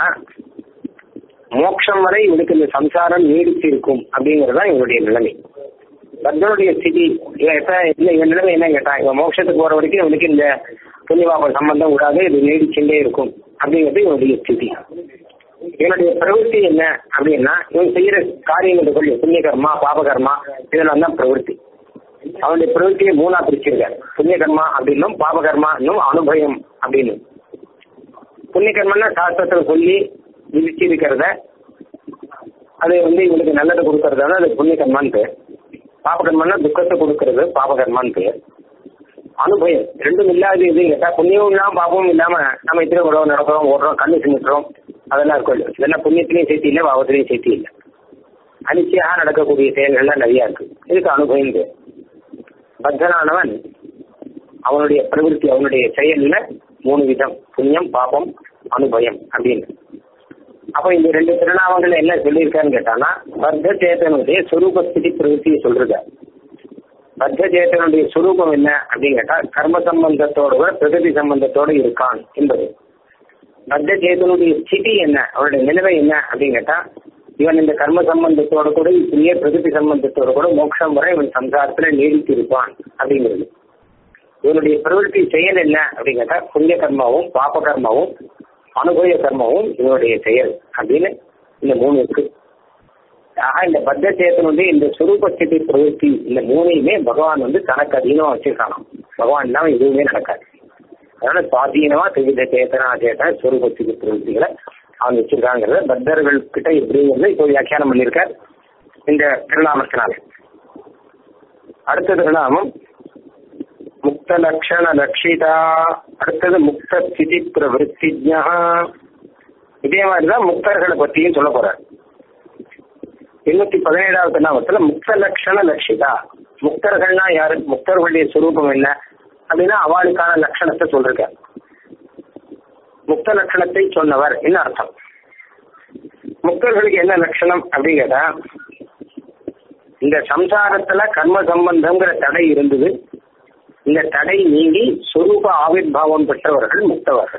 மோட்சம் வரை இவனுக்கு இந்த சம்சாரம் நீடிச்சு இருக்கும் அப்படிங்கறது தான் இவனுடைய நிலைமை பக்தனுடைய ஸ்திதி இவன் எப்ப இல்ல இவன் நிலைமை என்ன கேட்டான் இவன் மோட்சத்துக்கு போற வரைக்கும் இவனுக்கு இந்த புண்ணியபாபம் சம்பந்தம் விடாது இது நீடிச்சுட்டே இருக்கும் அப்படிங்கிறது இவனுடைய ஸ்திதி இவனுடைய பிரவೃತ್ತಿ என்ன அப்படின்னா இவன் செய்யற காரியங்கள் கொள்ளு புண்ணிய கர்மா பாபகர்மா இதெல்லாம் தான் பிரவೃತ್ತಿ அவனுடைய பிரவೃத்தியை மூணா பிரிச்சிருக்காரு புண்ணிய கர்மா அப்படின்னும் பாபகர்மா இன்னும் அனுபவம் அப்படின்னு புண்ணிய கர்மன்னா சாஸ்திரத்துல சொல்லி விதிச்சிருக்கிறத அது வந்து இவனுக்கு நல்லது கொடுக்கறதால அது புண்ணிய கர்மான்னு பேர் பாபகர்மன்னா துக்கத்தை கொடுக்கறது பாபகர்மான்னு பேர் அனுபவம் ரெண்டும் இல்லாத இது கேட்டா புண்ணியமும் இல்லாம பாபமும் இல்லாம நம்ம இத்தனை உறவு நடக்கிறோம் ஓடுறோம் கண்ணு சிமிட்டுறோம் அதெல்லாம் இருக்கும் இல்லை இதெல்லாம் புண்ணியத்திலையும் சேர்த்து இல்லை பாவத்திலையும் சேர்த்து இல்லை அனிச்சையாக நடக்கக்கூடிய செயல்கள்லாம் நிறைய இருக்கு இதுக்கு அனுபவம் பேர் பக்தனானவன் அவனுடைய பிரவருத்தி அவனுடைய செயல்ல மூணு விதம் புண்ணியம் பாபம் அனுபயம் அப்படின்னு அப்ப இந்த ரெண்டு திருநாமங்கள் என்ன சொல்லியிருக்கான்னு கேட்டானா பத்த சேத்தனுடைய சுரூப ஸ்திதி பிரவருத்தியை சொல்றது பத்த சேத்தனுடைய சுரூபம் என்ன அப்படின்னு கேட்டா கர்ம சம்பந்தத்தோட கூட பிரகதி சம்பந்தத்தோட இருக்கான் என்பது பத்த சேத்தனுடைய ஸ்திதி என்ன அவனுடைய நிலைமை என்ன அப்படின்னு கேட்டா இவன் இந்த கர்ம சம்பந்தத்தோட கூட இப்படியே பிரகதி சம்பந்தத்தோட கூட மோட்சம் வரை இவன் சம்சாரத்துல நீடித்து இருப்பான் அப்படிங்கிறது இவனுடைய பிரவருத்தி செயல் என்ன அப்படின்னு கேட்டா புண்ணிய கர்மாவும் பாப கர்மாவும் அனுபவ கர்மாவும் இவனுடைய செயல் அப்படின்னு இந்த மூணு இருக்கு ஆக இந்த பத்த சேத்தனுடைய இந்த சுரூபஸ்திதி பிரவருத்தி இந்த மூணையுமே பகவான் வந்து தனக்கு அதீனமா வச்சிருக்கானாம் பகவான் இல்லாம எதுவுமே நடக்காது அதனால சுவாதீனமா திவித சேத்தனா சேத்தன சுரூபஸ்திதி பிரவருத்திகளை அவன் வச்சிருக்காங்கிறத பக்தர்கள் கிட்ட எப்படிங்கிறத இப்போ வியாக்கியானம் பண்ணியிருக்கார் இந்த திருநாமத்தினால அடுத்த திருநாமம் முக்த லட்சண லட்சிதா அடுத்தது முக்த ஸ்திதி பிரவருத்திஜா இதே மாதிரிதான் முக்தர்களை பத்தியும் சொல்ல போறார் எண்ணூத்தி பதினேழாவது நாமத்துல முக்த லட்சண லட்சிதா முக்தர்கள்னா யாரு முக்தர்களுடைய சுரூபம் என்ன அப்படின்னா அவளுக்கான லட்சணத்தை சொல்றார் முக்த லட்சணத்தை சொன்னவர் என்ன அர்த்தம் முக்தர்களுக்கு என்ன லட்சணம் அப்படின்னு கேட்டா இந்த சம்சாரத்துல கர்ம சம்பந்தம்ங்கிற தடை இருந்தது இந்த தடை நீங்கி சொரூப ஆவிர்வாவம் பெற்றவர்கள் முக்தவர்கள்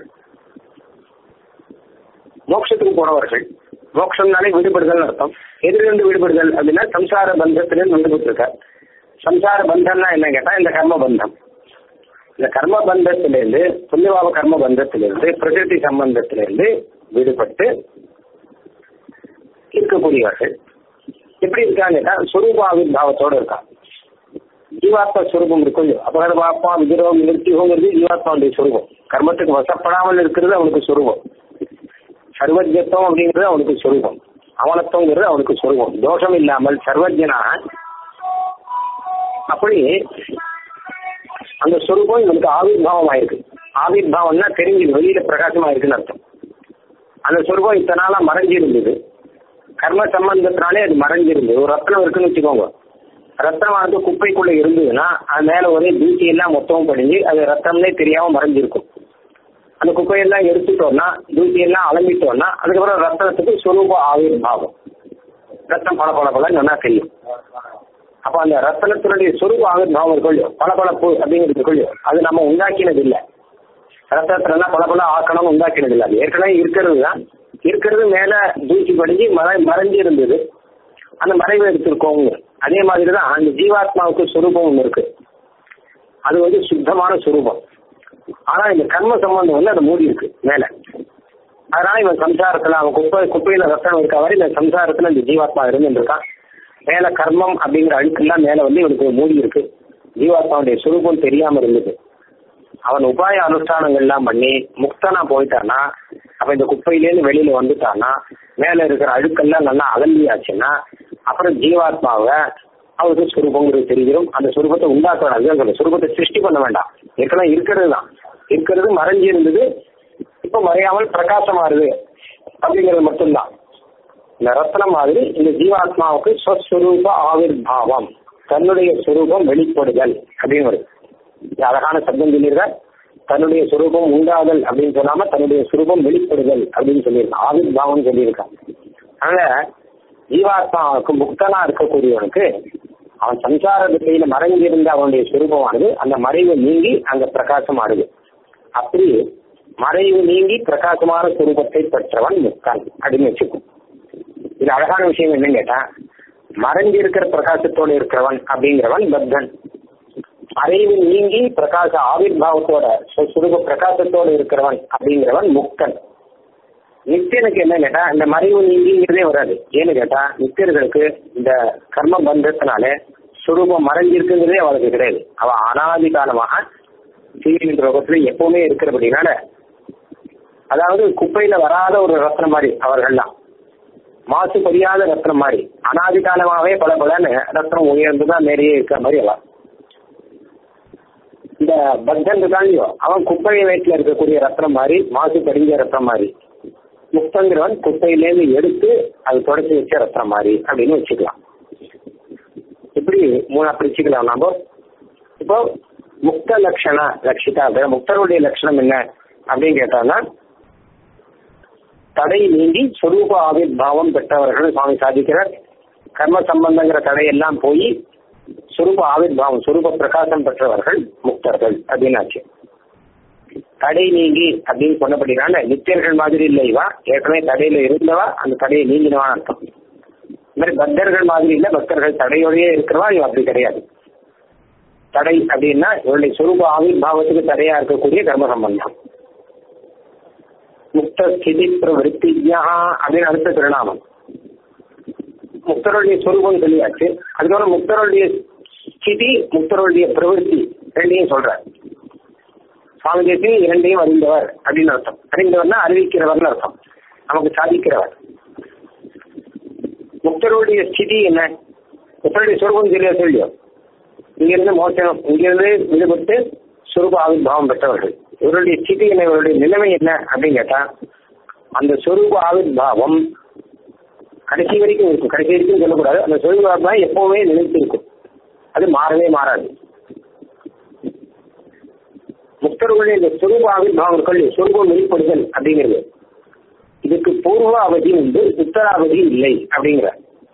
மோட்சத்துக்கு போனவர்கள் மோட்சம்னாலே விடுபடுதல் அர்த்தம் எதிலிருந்து விடுபடுதல் அப்படின்னா சம்சார பந்தத்திலிருந்து விடுபட்டு இருக்கார் சம்சார பந்தம்னா என்ன கேட்டா இந்த கர்ம பந்தம் இந்த கர்ம பந்தத்திலிருந்து புண்ணியபாவ கர்ம பந்தத்திலிருந்து பிரகிருதி சம்பந்தத்திலிருந்து விடுபட்டு இருக்கக்கூடியவர்கள் எப்படி இருக்கான்னு கேட்டா சொரூப ஆவிர்வாவத்தோட இருக்கான் ஜீவாத்மா ஸ்வரூபம் இருக்கும் இல்லையோ அபகர பாப்பா விஜயம் நிறுத்தியோங்கிறது ஜீவாத்மாவுடைய சுரூபம் கர்மத்துக்கு வசப்படாமல் இருக்கிறது அவனுக்கு சுரூபம் சர்வஜத்துவம் அப்படிங்கிறது அவனுக்கு சுரூபம் அவனத்துவங்கிறது அவனுக்கு சுரூபம் தோஷம் இல்லாமல் சர்வஜனா அப்படி அந்த சுரூபம் இவனுக்கு ஆவிர்வாவம் ஆயிருக்கு ஆவிர்வாவம்னா தெரிஞ்சு வெளியில பிரகாசமா இருக்குன்னு அர்த்தம் அந்த சுரூபம் இத்தனை நாளா மறைஞ்சிருந்தது கர்ம சம்பந்தத்தினாலே அது மறைஞ்சிருந்தது ஒரு ரத்னம் இருக்குன்னு வச்சுக்கோங்க ரத்தமானது குப்பைக்குள்ள இருந்ததுன்னா அது மேல ஒரே தூசி எல்லாம் மொத்தமும் படிஞ்சு அது ரத்தம்னே தெரியாம மறைஞ்சிருக்கும் அந்த குப்பையெல்லாம் எடுத்துட்டோம்னா தூசி எல்லாம் அலம்பிட்டோம்னா அதுக்கப்புறம் ரத்தனத்துக்கு சுரூப ஆவிர்வாவம் ரத்தம் பல பல பல நல்லா தெரியும் அப்ப அந்த ரத்தனத்தினுடைய சுரூப ஆவிர்வாவம் இருக்கும் பல பழப்பு அப்படிங்கிறது இருக்கும் அது நம்ம உண்டாக்கினது இல்லை ரத்தத்துல பல பல ஆக்கணும் உண்டாக்கினது இல்லை அது ஏற்கனவே இருக்கிறது தான் இருக்கிறது மேல தூசி படிஞ்சு மறை மறைஞ்சு இருந்தது அந்த மறைவு எடுத்திருக்கோங்க அதே மாதிரி தான் அந்த ஜீவாத்மாவுக்கு சுரூபம் ஒன்று இருக்கு அது வந்து சுத்தமான சுரூபம் ஆனா இந்த கர்ம சம்பந்தம் வந்து அதை மூடி இருக்கு மேல அதனால இவன் சம்சாரத்துல அவன் குப்பை குப்பையில ரத்தம் இருக்க வரை இந்த சம்சாரத்துல இந்த ஜீவாத்மா இருந்துருக்கான் மேல கர்மம் அப்படிங்கிற அழுக்கெல்லாம் மேல வந்து இவனுக்கு மூடி இருக்கு ஜீவாத்மாவுடைய சுரூபம் தெரியாம இருந்தது அவன் உபாய அனுஷ்டானங்கள் எல்லாம் பண்ணி முக்தனா போயிட்டானா அப்ப இந்த குப்பையிலேருந்து வெளியில வந்துட்டானா மேல இருக்கிற அழுக்கெல்லாம் நல்லா அகல்லியாச்சுன்னா அப்புறம் ஜீவாத்மாவை அவருக்கு சுரூபங்கிறது தெரிகிறோம் அந்த சுரூபத்தை உண்டாக்க அதுதான் சொல்ல சுரூபத்தை சிருஷ்டி பண்ண வேண்டாம் ஏற்கனவே இருக்கிறது தான் இருக்கிறது மறைஞ்சு இருந்தது இப்ப மறையாமல் பிரகாசமா இருக்கு அப்படிங்கிறது மட்டும்தான் இந்த ரத்னம் மாதிரி இந்த ஜீவாத்மாவுக்கு ஸ்வஸ்வரூப ஆவிர்பாவம் தன்னுடைய சுரூபம் வெளிப்படுதல் அப்படின்னு வருது இது அழகான சப்தம் சொல்லியிருக்க தன்னுடைய சுரூபம் உண்டாதல் அப்படின்னு சொல்லாம தன்னுடைய சுரூபம் வெளிப்படுதல் அப்படின்னு சொல்லியிருக்கான் ஆவிர்பாவம் சொல்லியிருக்கான் அதனால ஜீவாத்மாவுக்கு முக்தனா இருக்கக்கூடியவனுக்கு அவன் சம்சார திசையில மறைஞ்சிருந்த அவனுடைய சுரூபமானது அந்த மறைவு நீங்கி அங்க பிரகாசமானது அப்படி மறைவு நீங்கி பிரகாசமான சுரூபத்தை பெற்றவன் முக்தன் அப்படின்னு வச்சுக்கும் இது அழகான விஷயம் என்னன்னு கேட்டா மறைஞ்சு இருக்கிற பிரகாசத்தோட இருக்கிறவன் அப்படிங்கிறவன் பத்தன் மறைவு நீங்கி பிரகாச ஆவிர்வாவத்தோட சுரூப பிரகாசத்தோட இருக்கிறவன் அப்படிங்கிறவன் முக்தன் நித்தியனுக்கு என்ன கேட்டா இந்த மறைவு நீங்கிங்கிறதே வராது ஏன்னு கேட்டா நித்தியர்களுக்கு இந்த கர்ம பந்தத்தினால சுரூபம் மறைஞ்சிருக்குங்கிறதே அவளுக்கு கிடையாது அவ அனாதி காலமாக சீரின் ரோகத்துல எப்பவுமே இருக்கிறபடினால அதாவது குப்பையில வராத ஒரு ரத்னம் மாதிரி அவர்கள்லாம் மாசு படியாத ரத்னம் மாதிரி அனாதி காலமாகவே பல பலன்னு ரத்னம் உயர்ந்துதான் நிறைய இருக்கிற மாதிரி அவ இந்த பக்தன் இருக்காண்டியோ அவன் குப்பை வயிற்றுல இருக்கக்கூடிய ரத்னம் மாதிரி மாசு படிஞ்ச ரத்னம் மாதிரி முக்தங்கிறவன் குப்பையிலேருந்து எடுத்து அது தொடச்சி வச்ச ரத்னம் மாதிரி அப்படின்னு வச்சுக்கலாம் இப்படி மூணா பிரிச்சுக்கலாம் நாம இப்போ முக்த லட்சண லட்சிதா முக்தருடைய லட்சணம் என்ன அப்படின்னு கேட்டாங்கன்னா தடை நீங்கி சொரூப ஆவிர்பாவம் பெற்றவர்கள் சுவாமி சாதிக்கிறார் கர்ம சம்பந்தங்கிற தடையெல்லாம் போய் சொரூப ஆவிர்பாவம் சொரூப பிரகாசம் பெற்றவர்கள் முக்தர்கள் அப்படின்னாச்சு தடை நீங்கி அப்படின்னு சொன்னபடினால நித்தியர்கள் மாதிரி இல்லை இவா ஏற்கனவே தடையில இருந்தவா அந்த தடையை நீங்கினவான்னு அர்த்தம் இந்த மாதிரி பக்தர்கள் மாதிரி இல்ல பக்தர்கள் தடையோடயே இருக்கிறவா இவ அப்படி கிடையாது தடை அப்படின்னா இவருடைய சொரூப ஆவிர்பாவத்துக்கு தடையா இருக்கக்கூடிய கர்ம சம்பந்தம் முக்த ஸ்திதி பிரவருத்தியா அப்படின்னு அடுத்த திருநாமம் முக்தருடைய சொரூபம் சொல்லியாச்சு அதுக்கப்புறம் முக்தருடைய ஸ்திதி முக்தருடைய பிரவருத்தி ரெண்டையும் சொல்றார் சுவாமி தேசி இரண்டையும் அறிந்தவர் அப்படின்னு அர்த்தம் அறிந்தவர்னா அறிவிக்கிறவர்னு அர்த்தம் நமக்கு சாதிக்கிறவர் முக்தருடைய ஸ்திதி என்ன முக்தருடைய சொரூபம் சொல்லியா சொல்லியோ இங்கிருந்து மோசம் இங்கிருந்து விடுபட்டு சுரூப ஆவிர்வாவம் பெற்றவர்கள் இவருடைய ஸ்திதி என்ன இவருடைய நிலைமை என்ன அப்படின்னு கேட்டா அந்த சொரூப ஆவிர்வாவம் கடைசி வரைக்கும் இருக்கும் கடைசி வரைக்கும் சொல்லக்கூடாது அந்த சொரூப ஆவிர்வாவம் எப்பவுமே நிலைத்து இருக்கும் அது மாறவே மாறாது முக்தர்களுடைய இந்த சொரூப ஆவிர்வாவம் இருக்கல் சொரூபம் வெளிப்படுதல் அப்படிங்கிறது இதுக்கு பூர்வ அவதி உண்டு உத்தராவதி இல்லை அப்படிங்கிற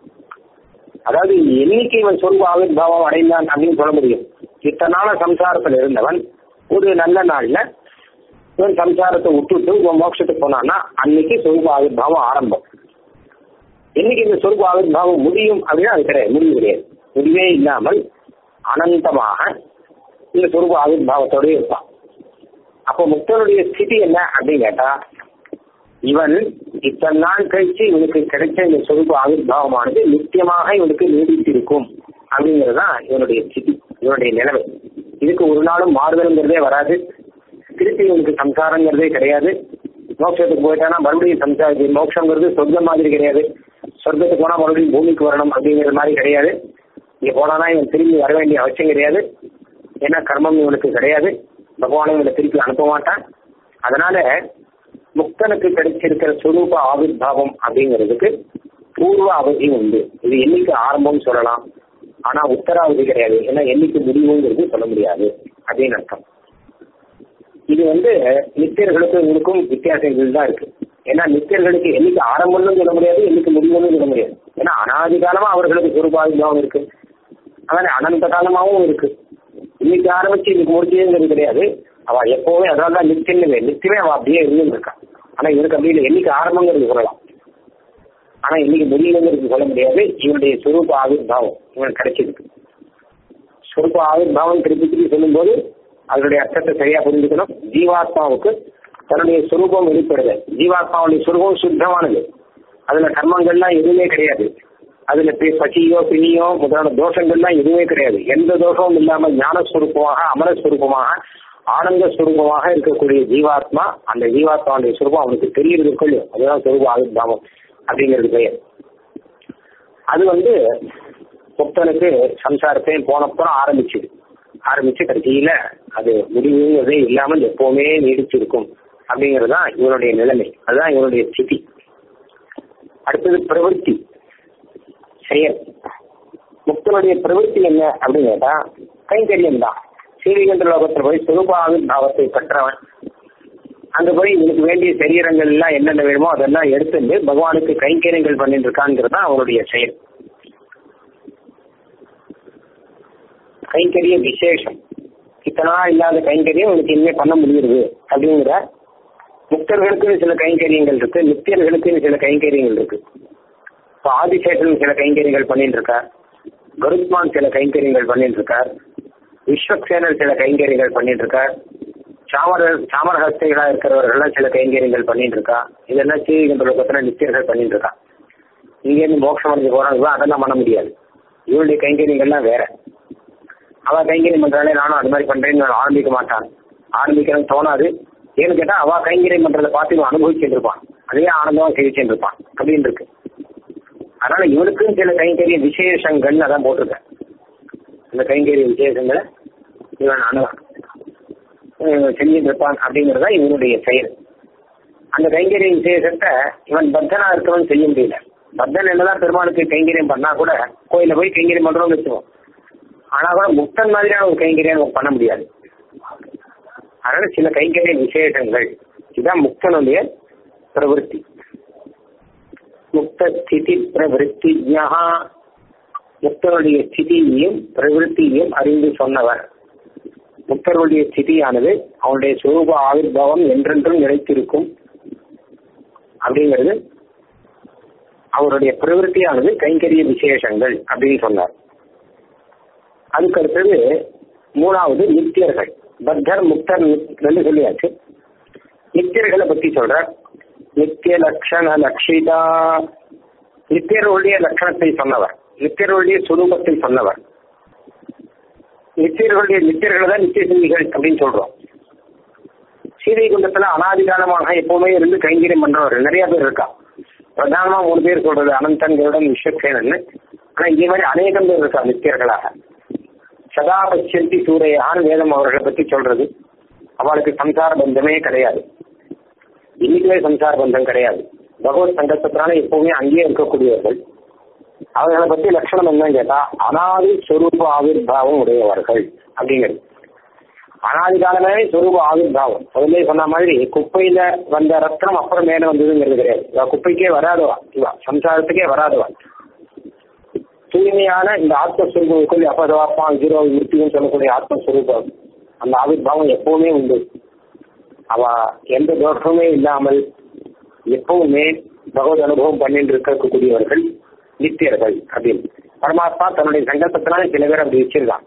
அதாவது எண்ணிக்கை இவன் சொர்வ ஆவிர்வாவம் அடைந்தான் அப்படின்னு சொல்ல முடியும் இத்தனை நாள சம்சாரத்தில் இருந்தவன் ஒரு நல்ல நாள்ல இவன் சம்சாரத்தை விட்டுட்டு இவன் மோட்சத்துக்கு போனான்னா அன்னைக்கு சொர்வ ஆவிர்வாவம் ஆரம்பம் என்னைக்கு இந்த சொர்வ ஆவிர்வாவம் முடியும் அப்படின்னா அது கிடையாது முடிவு கிடையாது முடிவே இல்லாமல் அனந்தமாக இந்த சொர்வ ஆவிர்வாவத்தோட இருப்பான் அப்போ முக்தனுடைய ஸ்திதி என்ன அப்படின்னு கேட்டா இவன் இத்தனை நாள் கழிச்சு இவனுக்கு கிடைச்ச இந்த சொருப ஆவிர்வாவமானது நித்தியமாக இவனுக்கு நீடித்திருக்கும் அப்படிங்கிறது தான் இவனுடைய ஸ்திதி இவனுடைய நிலைமை இதுக்கு ஒரு நாளும் மாறுதல்ங்கிறதே வராது திருப்பி இவனுக்கு சம்சாரங்கிறதே கிடையாது மோட்சத்துக்கு போயிட்டானா மறுபடியும் சம்சாரி மோட்சங்கிறது சொர்க்கம் மாதிரி கிடையாது சொர்க்கத்துக்கு போனா மறுபடியும் பூமிக்கு வரணும் அப்படிங்கிற மாதிரி கிடையாது இங்க போனானா இவன் திரும்பி வர வேண்டிய அவசியம் கிடையாது ஏன்னா கர்மம் இவனுக்கு கிடையாது பகவானும் இவனை திருப்பி அனுப்ப மாட்டான் அதனால முக்தனுக்கு கிடைச்சிருக்கிற சுரூப ஆவிர்வாவம் அப்படிங்கிறதுக்கு பூர்வ அவதி உண்டு இது என்னைக்கு ஆரம்பம் சொல்லலாம் ஆனா உத்தராவதி கிடையாது ஏன்னா என்னைக்கு முடிவுங்கிறது சொல்ல முடியாது அப்படின்னு அர்த்தம் இது வந்து நித்தியர்களுக்கு உங்களுக்கும் வித்தியாசங்கள் தான் இருக்கு ஏன்னா நித்தியர்களுக்கு என்னைக்கு ஆரம்பம்னு சொல்ல முடியாது என்னைக்கு முடிவுன்னு சொல்ல முடியாது ஏன்னா அனாதி காலமா அவர்களுக்கு சுரூபாவிபாவம் இருக்கு அதனால அனந்த காலமாவும் இருக்கு இன்னைக்கு ஆரம்பிச்சு இன்னைக்கு முடிச்சதுங்கிறது கிடையாது அவ எப்பவுமே அதனால தான் நித்தியமே நித்தியமே அவ அப்படியே இருந்துட்டு இருக்கா ஆனா இவனுக்கு அப்படி இல்லை என்னைக்கு ஆரம்பங்கிறது சொல்லலாம் ஆனா இன்னைக்கு முடியுங்கிறது சொல்ல முடியாது இவனுடைய சுரூப ஆவிர்வாவம் இவனுக்கு கிடைச்சிருக்கு சுரூப ஆவிர்வாவம் திருப்பி திருப்பி சொல்லும்போது அதனுடைய அர்த்தத்தை சரியா புரிஞ்சுக்கணும் ஜீவாத்மாவுக்கு தன்னுடைய சுரூபம் வெளிப்படுது ஜீவாத்மாவுடைய சுரூபம் சுத்தமானது அதுல கர்மங்கள்லாம் எதுவுமே கிடையாது அதுல பசியோ பிணியோ முதலான தோஷங்கள்லாம் எதுவுமே கிடையாது எந்த தோஷமும் இல்லாமல் ஞானஸ்வரூபமாக அமரஸ்வரூபமாக ஆனந்த ஸ்வரூபமாக இருக்கக்கூடிய ஜீவாத்மா அந்த ஜீவாத்மாவுடைய சுரூபம் அவனுக்கு தெரியுறது கொள்ளும் அதுதான் சுரூப ஆவிர்வாவம் அப்படிங்கிறது பெயர் அது வந்து முக்தனுக்கு சம்சாரத்தையும் போனப்புறம் ஆரம்பிச்சுது ஆரம்பிச்சு கடைசியில அது முடிவுங்கிறதே இல்லாமல் எப்பவுமே நீடிச்சிருக்கும் அப்படிங்கிறது தான் இவனுடைய நிலைமை அதுதான் இவனுடைய ஸ்திதி அடுத்தது பிரவൃத்தி செயல் முக்தனுடைய பிரவൃத்தி என்ன அப்படின்னு கேட்டா கைங்கரியம் தான் சீவிகண்ட லோகத்தில் போய் சுரூபாவின் பாவத்தை பெற்றவன் அங்க போய் இவனுக்கு வேண்டிய சரீரங்கள் எல்லாம் என்னென்ன வேணுமோ அதெல்லாம் எடுத்துட்டு பகவானுக்கு கைங்கரியங்கள் பண்ணிட்டு இருக்காங்கிறது தான் அவனுடைய செயல் கைங்கரிய விசேஷம் இத்தனா இல்லாத கைங்கரியம் உனக்கு இனிமே பண்ண முடியுது அப்படிங்கிற முக்தர்களுக்கு சில கைங்கரியங்கள் இருக்கு நித்தியர்களுக்கு சில கைங்கரியங்கள் இருக்கு இப்போ ஆதிசேஷன் சில கைங்கரியங்கள் பண்ணிட்டு இருக்கார் கருத்மான் சில கைங்கரியங்கள் பண்ணிட்டு இருக்கார் விஸ்வக்சேனர் சில கைங்கரியங்கள் பண்ணிட்டு இருக்கார் சாமர சாமரஹஸ்திகளா இருக்கிறவர்கள்லாம் சில கைங்கரியங்கள் பண்ணிட்டு இருக்கா இதெல்லாம் சீவிகின்ற லோகத்துல நித்தியர்கள் பண்ணிட்டு இருக்கா இங்க இருந்து மோட்சம் அடைஞ்சு போறாங்க அதெல்லாம் பண்ண முடியாது இவருடைய கைங்கரியங்கள்லாம் வேற அவ கைங்கரியம் பண்றாலே நானும் அது மாதிரி பண்றேன்னு ஆரம்பிக்க மாட்டான் ஆரம்பிக்கிறேன்னு தோணாது ஏன்னு கேட்டா அவ கைங்கரியம் பண்றதை பார்த்து இவன் அனுபவிச்சுட்டு இருப்பான் அதே ஆனந்தமா சேவிச்சுட்டு இருப்பான் அப்படின்னு இருக்கு அதனால இவனுக்கும் சில கைங்கரிய விசேஷங்கள் அதான் போட்டிருக்கேன் அந்த கைங்கரிய விசேஷங்களை இவன் அனு செஞ்சுட்டு இருப்பான் அப்படிங்கறதா இவனுடைய செயல் அந்த கைங்கரிய விசேஷத்தை இவன் பக்தனா இருக்கவன் செய்ய முடியல பக்தன் என்னதான் பெருமானுக்கு கைங்கரியம் பண்ணா கூட கோயில போய் கைங்கரியம் பண்றோம்னு வச்சுக்கோம் ஆனா கூட முக்தன் மாதிரியான ஒரு கைங்கரியம் பண்ண முடியாது அதனால சில கைங்கரிய விசேஷங்கள் இதுதான் முக்தனுடைய பிரவருத்தி முக்த ஸ்திதி பிரவருத்தி முக்தனுடைய ஸ்திதியையும் பிரவருத்தியையும் அறிந்து சொன்னவர் முக்தருடைய ஸ்திதியானது அவனுடைய சுரூப ஆவிர்வாவம் என்றென்றும் நிலைத்திருக்கும் அப்படிங்கிறது அவருடைய பிரவருத்தியானது கைங்கரிய விசேஷங்கள் அப்படின்னு சொன்னார் அதுக்கு அடுத்தது மூணாவது நித்தியர்கள் பத்தர் முக்தர் ரெண்டு சொல்லியாச்சு நித்தியர்களை பத்தி சொல்றார் நித்திய லட்சண லட்சிதா நித்தியர்களுடைய லட்சணத்தை சொன்னவர் நித்தியர்களுடைய சுரூபத்தை சொன்னவர் நித்தியர்களுடைய நித்தியர்களை தான் நித்திய சிந்திகள் அப்படின்னு சொல்றோம் சீதைகுண்டத்துல அனாதிகாலமாக எப்பவுமே இருந்து கைங்கரியம் பண்றவர் நிறைய பேர் இருக்கா பிரதானமா மூணு பேர் சொல்றது அனந்தன் கருடன் விஸ்வசேனன் ஆனா இதே மாதிரி அநேகம் பேர் இருக்கா நித்தியர்களாக சதா பச்சந்தி சூரையான்னு வேதம் அவர்களை பத்தி சொல்றது அவளுக்கு சம்சார பந்தமே கிடையாது இன்னைக்குமே சம்சார பந்தம் கிடையாது பகவத் சங்கல்பத்தினால எப்பவுமே அங்கேயே இருக்கக்கூடியவர்கள் அவர்களை பத்தி லட்சணம் என்னன்னு கேட்டா அனாதி சொரூப ஆவிர்வாவம் உடையவர்கள் அப்படிங்கிறது அனாதி காலமே சொரூப ஆவிர்வாவம் முதல்ல சொன்ன மாதிரி குப்பையில வந்த ரத்னம் அப்புறம் மேல வந்ததுங்கிறது கிடையாது இவ குப்பைக்கே வராதவா இவா சம்சாரத்துக்கே வராதவா தூய்மையான இந்த ஆத்மஸ்வரூபம் அப்பதவாத்மா ஜீரோ மிருத்தியும் சொல்லக்கூடிய ஆத்மஸ்வரூபம் அந்த ஆவிர்வாவம் எப்பவுமே உண்டு அவ எந்த தோஷமுமே இல்லாமல் எப்பவுமே பகவத் அனுபவம் பண்ணிட்டு இருக்கக்கூடியவர்கள் நித்தியர்கள் அப்படின்னு பரமாத்மா தன்னுடைய சங்கல்பத்தினால சில பேர் அப்படி வச்சிருக்கான்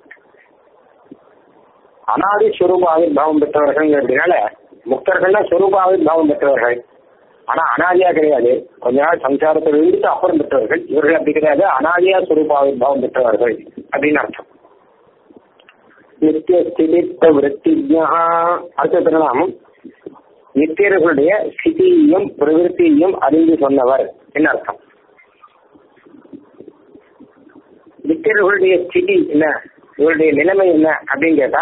அனாதி ஸ்வரூப ஆவிர்வாவம் பெற்றவர்கள் அப்படின்னால முக்தர்கள்னா ஸ்வரூப ஆவிர்வாவம் பெற்றவர்கள் ஆனா அனாதியா கிடையாது கொஞ்ச நாள் சம்சாரத்தில் இருந்துட்டு அப்புறம் பெற்றவர்கள் இவர்கள் அப்படி கிடையாது அனாதியா ஸ்வரூப ஆவிர்வாவம் பெற்றவர்கள் அப்படின்னு அர்த்தம் நித்திய ஸ்திதித்த விருத்தியா அடுத்த திருநாமம் நித்தியர்களுடைய ஸ்திதியையும் பிரவருத்தியையும் அறிந்து சொன்னவர் என்ன அர்த்தம் நித்தியர்களுடைய ஸ்திதி என்ன இவருடைய நிலைமை என்ன அப்படின்னு கேட்டா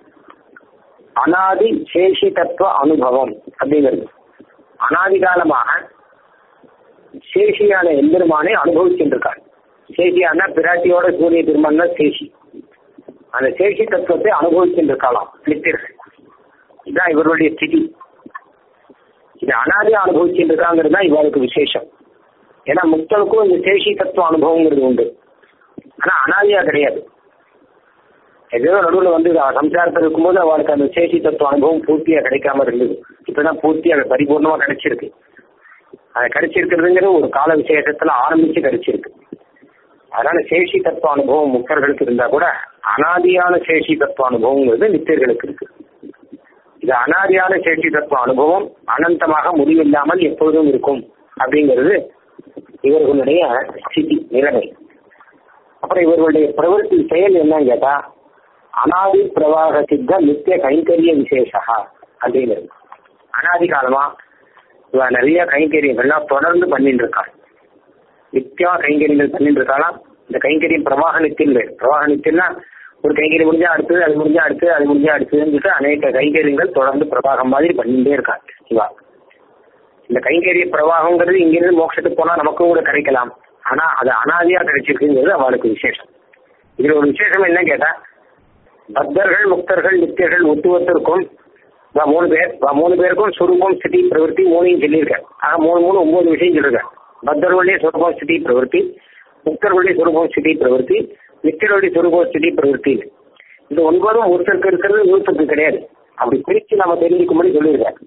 அனாதி சேஷி தத்துவ அனுபவம் அப்படிங்கிறது அனாதி காலமாக சேஷியான எம்பெருமானை அனுபவிச்சுருக்கார் சேஷியான பிராட்டியோட சூரிய பெருமான் தான் சேஷி அந்த சேஷி தத்துவத்தை அனுபவிச்சுருக்கலாம் நித்தியர்கள் இதுதான் இவருடைய ஸ்திதி இது அனாதியா அனுபவிச்சுட்டு இருக்காங்கிறது தான் இவருக்கு விசேஷம் ஏன்னா முக்தனுக்கும் இந்த சேஷி தத்துவ அனுபவங்கிறது உண்டு ஆனா அனாதியா கிடையாது ஏதோ நடுவில் வந்து சம்சாரத்தில் இருக்கும்போது அவளுக்கு அந்த சேஷி தத்துவ அனுபவம் பூர்த்தியா கிடைக்காம இருந்தது இப்பதான் பூர்த்தியா பரிபூர்ணமா கிடைச்சிருக்கு அது கிடைச்சிருக்கிறதுங்கிறது ஒரு கால விசேஷத்துல ஆரம்பிச்சு கிடைச்சிருக்கு அதனால சேஷி தத்துவ அனுபவம் முக்தர்களுக்கு இருந்தா கூட அனாதியான சேஷி தத்துவ அனுபவங்கிறது நித்தியர்களுக்கு இருக்கு இது அனாதியான சேஷி தத்துவ அனுபவம் அனந்தமாக முடிவில்லாமல் எப்பொழுதும் இருக்கும் அப்படிங்கிறது இவர்களுடைய ஸ்திதி நிலைமை அப்புறம் இவர்களுடைய பிரவருத்தி செயல் என்னன்னு கேட்டா அனாதி பிரவாக சித்த நித்திய கைங்கரிய விசேஷா அப்படிங்கிறது அனாதி காலமா இவ நிறைய கைங்கரியங்கள்லாம் தொடர்ந்து பண்ணிட்டு இருக்காள் நித்தியமா கைங்கரியங்கள் பண்ணிட்டு இருக்காளாம் இந்த கைங்கரியம் பிரவாக நித்தியம் பிரவாக நித்தியம்னா ஒரு கைங்கரியம் முடிஞ்சா அடுத்தது அது முடிஞ்சா அடுத்து அது முடிஞ்சா அடுத்ததுன்னு சொல்லிட்டு அநேக கைங்கரியங்கள் தொடர்ந்து பிரவாகம் மாதிரி பண்ணிட்டே இருக்காள் இவா இந்த கைங்கரிய பிரவாகங்கிறது இங்கிருந்து மோட்சத்துக்கு போனா நமக்கும் கூட கிடைக்கலாம் ஆனா அது அனாதியா கிடைச்சிருக்குங்கிறது அவளுக்கு விசேஷம் இதுல ஒரு விசேஷம் என்ன கேட்டா பக்தர்கள் முக்தர்கள் நித்தியர்கள் ஒத்துவத்திற்கும் வா மூணு பேர் வா மூணு பேருக்கும் சுரூபம் ஸ்திதி பிரவருத்தி மூணையும் சொல்லியிருக்கேன் ஆக மூணு மூணு ஒன்பது விஷயம் சொல்லியிருக்கேன் பக்தர்களுடைய சுரூபம் ஸ்திதி பிரவருத்தி முக்தர்களுடைய சுரூபம் ஸ்திதி பிரவருத்தி நித்தியர்களுடைய சுரூபம் ஸ்திதி பிரவருத்தி இந்த ஒன்பதும் ஒருத்தருக்கு இருக்கிறது நூற்றுக்கு கிடையாது அப்படி பிரிச்சு நம்ம தெரிஞ்சுக்கும்படி சொல்லியிருக்கேன்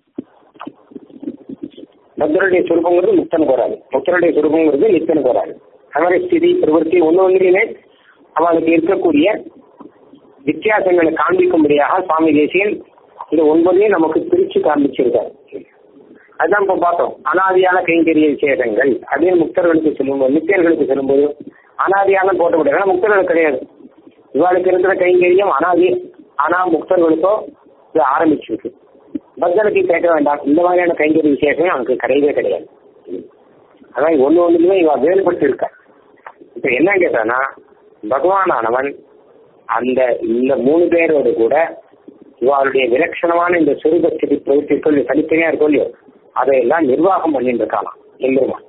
பக்தருடைய சுரூபங்கிறது முக்தனுக்கு வராது முக்தருடைய சுரூபங்கிறது நித்தனுக்கு வராது அது மாதிரி ஸ்திதி பிரவருத்தி ஒன்று ஒன்றிலுமே அவளுக்கு இருக்கக்கூடிய வித்தியாசங்களை காண்பிக்கும்படியாக சுவாமி தேசியன் இந்த ஒன்பதையும் நமக்கு பிரிச்சு காண்பிச்சிருக்காரு அதுதான் இப்ப பார்த்தோம் அனாதியான கைங்கரிய விசேஷங்கள் அப்படின்னு முக்தர்களுக்கு சொல்லும்போது நித்தியர்களுக்கு சொல்லும்போது அனாதியான போட்ட முடியாது முக்தர்களுக்கு கிடையாது இவாளுக்கு இருக்கிற கைங்கரியம் அனாதி ஆனா முக்தர்களுக்கோ இது ஆரம்பிச்சிருக்கு பக்தனுக்கு கேட்க வேண்டாம் இந்த மாதிரியான கைங்கரிய விசேஷம் அவனுக்கு கிடையவே கிடையாது அதான் ஒண்ணு ஒண்ணுலயுமே இவ வேறுபட்டு இருக்கா இப்ப என்ன கேட்டானா பகவானானவன் அந்த இந்த மூணு பேரோடு கூட இவாளுடைய விலட்சணமான இந்த சுரூபஸ்திதி பிரவൃத்திக்குள் தனித்தனியா இருக்கும் இல்லையோ அதையெல்லாம் நிர்வாகம் பண்ணிட்டு இருக்கானாம் எம்பெருமான்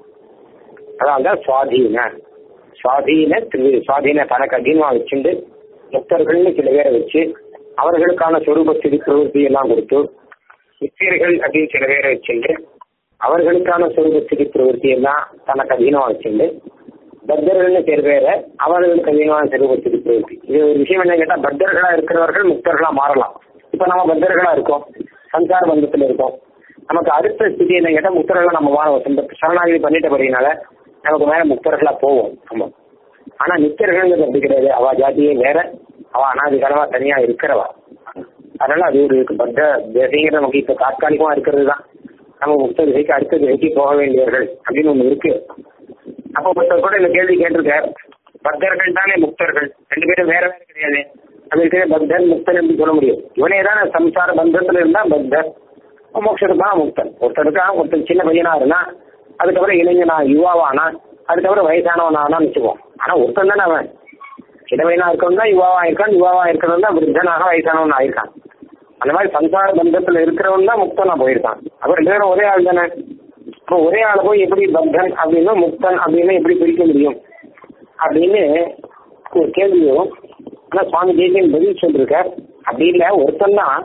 அதான் சுவாதீன சுவாதீன திரு சுவாதீன தனக்கு அதிகமாக வச்சுண்டு முக்தர்கள்னு சில பேரை வச்சு அவர்களுக்கான சொரூபஸ்திதி பிரவೃத்தி எல்லாம் கொடுத்து நித்தியர்கள் அப்படின்னு சில பேரை வச்சுண்டு அவர்களுக்கான சொரூபஸ்திதி பிரவೃத்தி எல்லாம் தனக்கு அதிகமாக வச்சுண்டு பக்தர்கள்னு சில பேரை அவர்களுக்கு அதிகமான சொரூபஸ்திதி பிரவೃத்தி இது ஒரு விஷயம் என்ன கேட்டா பக்தர்களா இருக்கிறவர்கள் முக்தர்களா மாறலாம் இப்ப நம்ம பக்தர்களா இருக்கோம் சஞ்சார பந்தத்துல இருக்கோம் நமக்கு அடுத்த ஸ்திதி என்ன கேட்டா முக்தர்களா நம்ம மாற சரணாகதி பண்ணிட்டபடினால நமக்கு மேல முக்தர்களா போவோம் நம்ம ஆனா நித்தியர்கள்ங்கிறது அப்படி கிடையாது அவ ஜாதியே வேற அவ அனாதிகாலமா தனியா இருக்கிறவா அதனால அது ஒரு பத்த திசைங்கிறது நமக்கு இப்ப தாற்காலிகமா இருக்கிறது தான் நம்ம முக்த திசைக்கு அடுத்த திசைக்கு போக வேண்டியவர்கள் அப்படின்னு ஒண்ணு இருக்கு அப்போ ஒருத்தர் கூட இந்த கேள்வி கேட்டிருக்க பக்தர்கள் தானே முக்தர்கள் ரெண்டு பேரும் வேற வேற கிடையாது அது இருக்கிற பக்தன் முக்தன் எப்படி சொல்ல முடியும் இவனே தான் சம்சார பந்தத்துல இருந்தா பக்தர் மோட்சத்துக்கு தான் முக்தன் ஒருத்தருக்கா ஒருத்தர் சின்ன பையனா இருந்தா அதுக்கப்புறம் இளைஞனா யுவாவானா அதுக்கப்புறம் வயசானவன் ஆனான்னு வச்சுக்குவோம் ஆனா ஒருத்தன் தானே அவன் சின்ன பையனா இருக்கவன் தான் யுவாவா இருக்கான் யுவாவா இருக்கிறவன் தான் விருத்தனாக வயசானவன் ஆயிருக்கான் அந்த மாதிரி சம்சார பந்தத்துல இருக்கிறவன் தான் முக்தனா போயிருக்கான் அப்ப ரெண்டு பேரும் ஒரே ஆள் தானே இப்போ ஒரே ஆள் போய் எப்படி பக்தன் அப்படின்னு முக்தன் அப்படின்னு எப்படி பிரிக்க முடியும் அப்படின்னு ஒரு கேள்வி வரும் ஆனா சுவாமி தேசியன் பதில் சொல்லிருக்கார் அப்படி இல்ல ஒருத்தன் தான்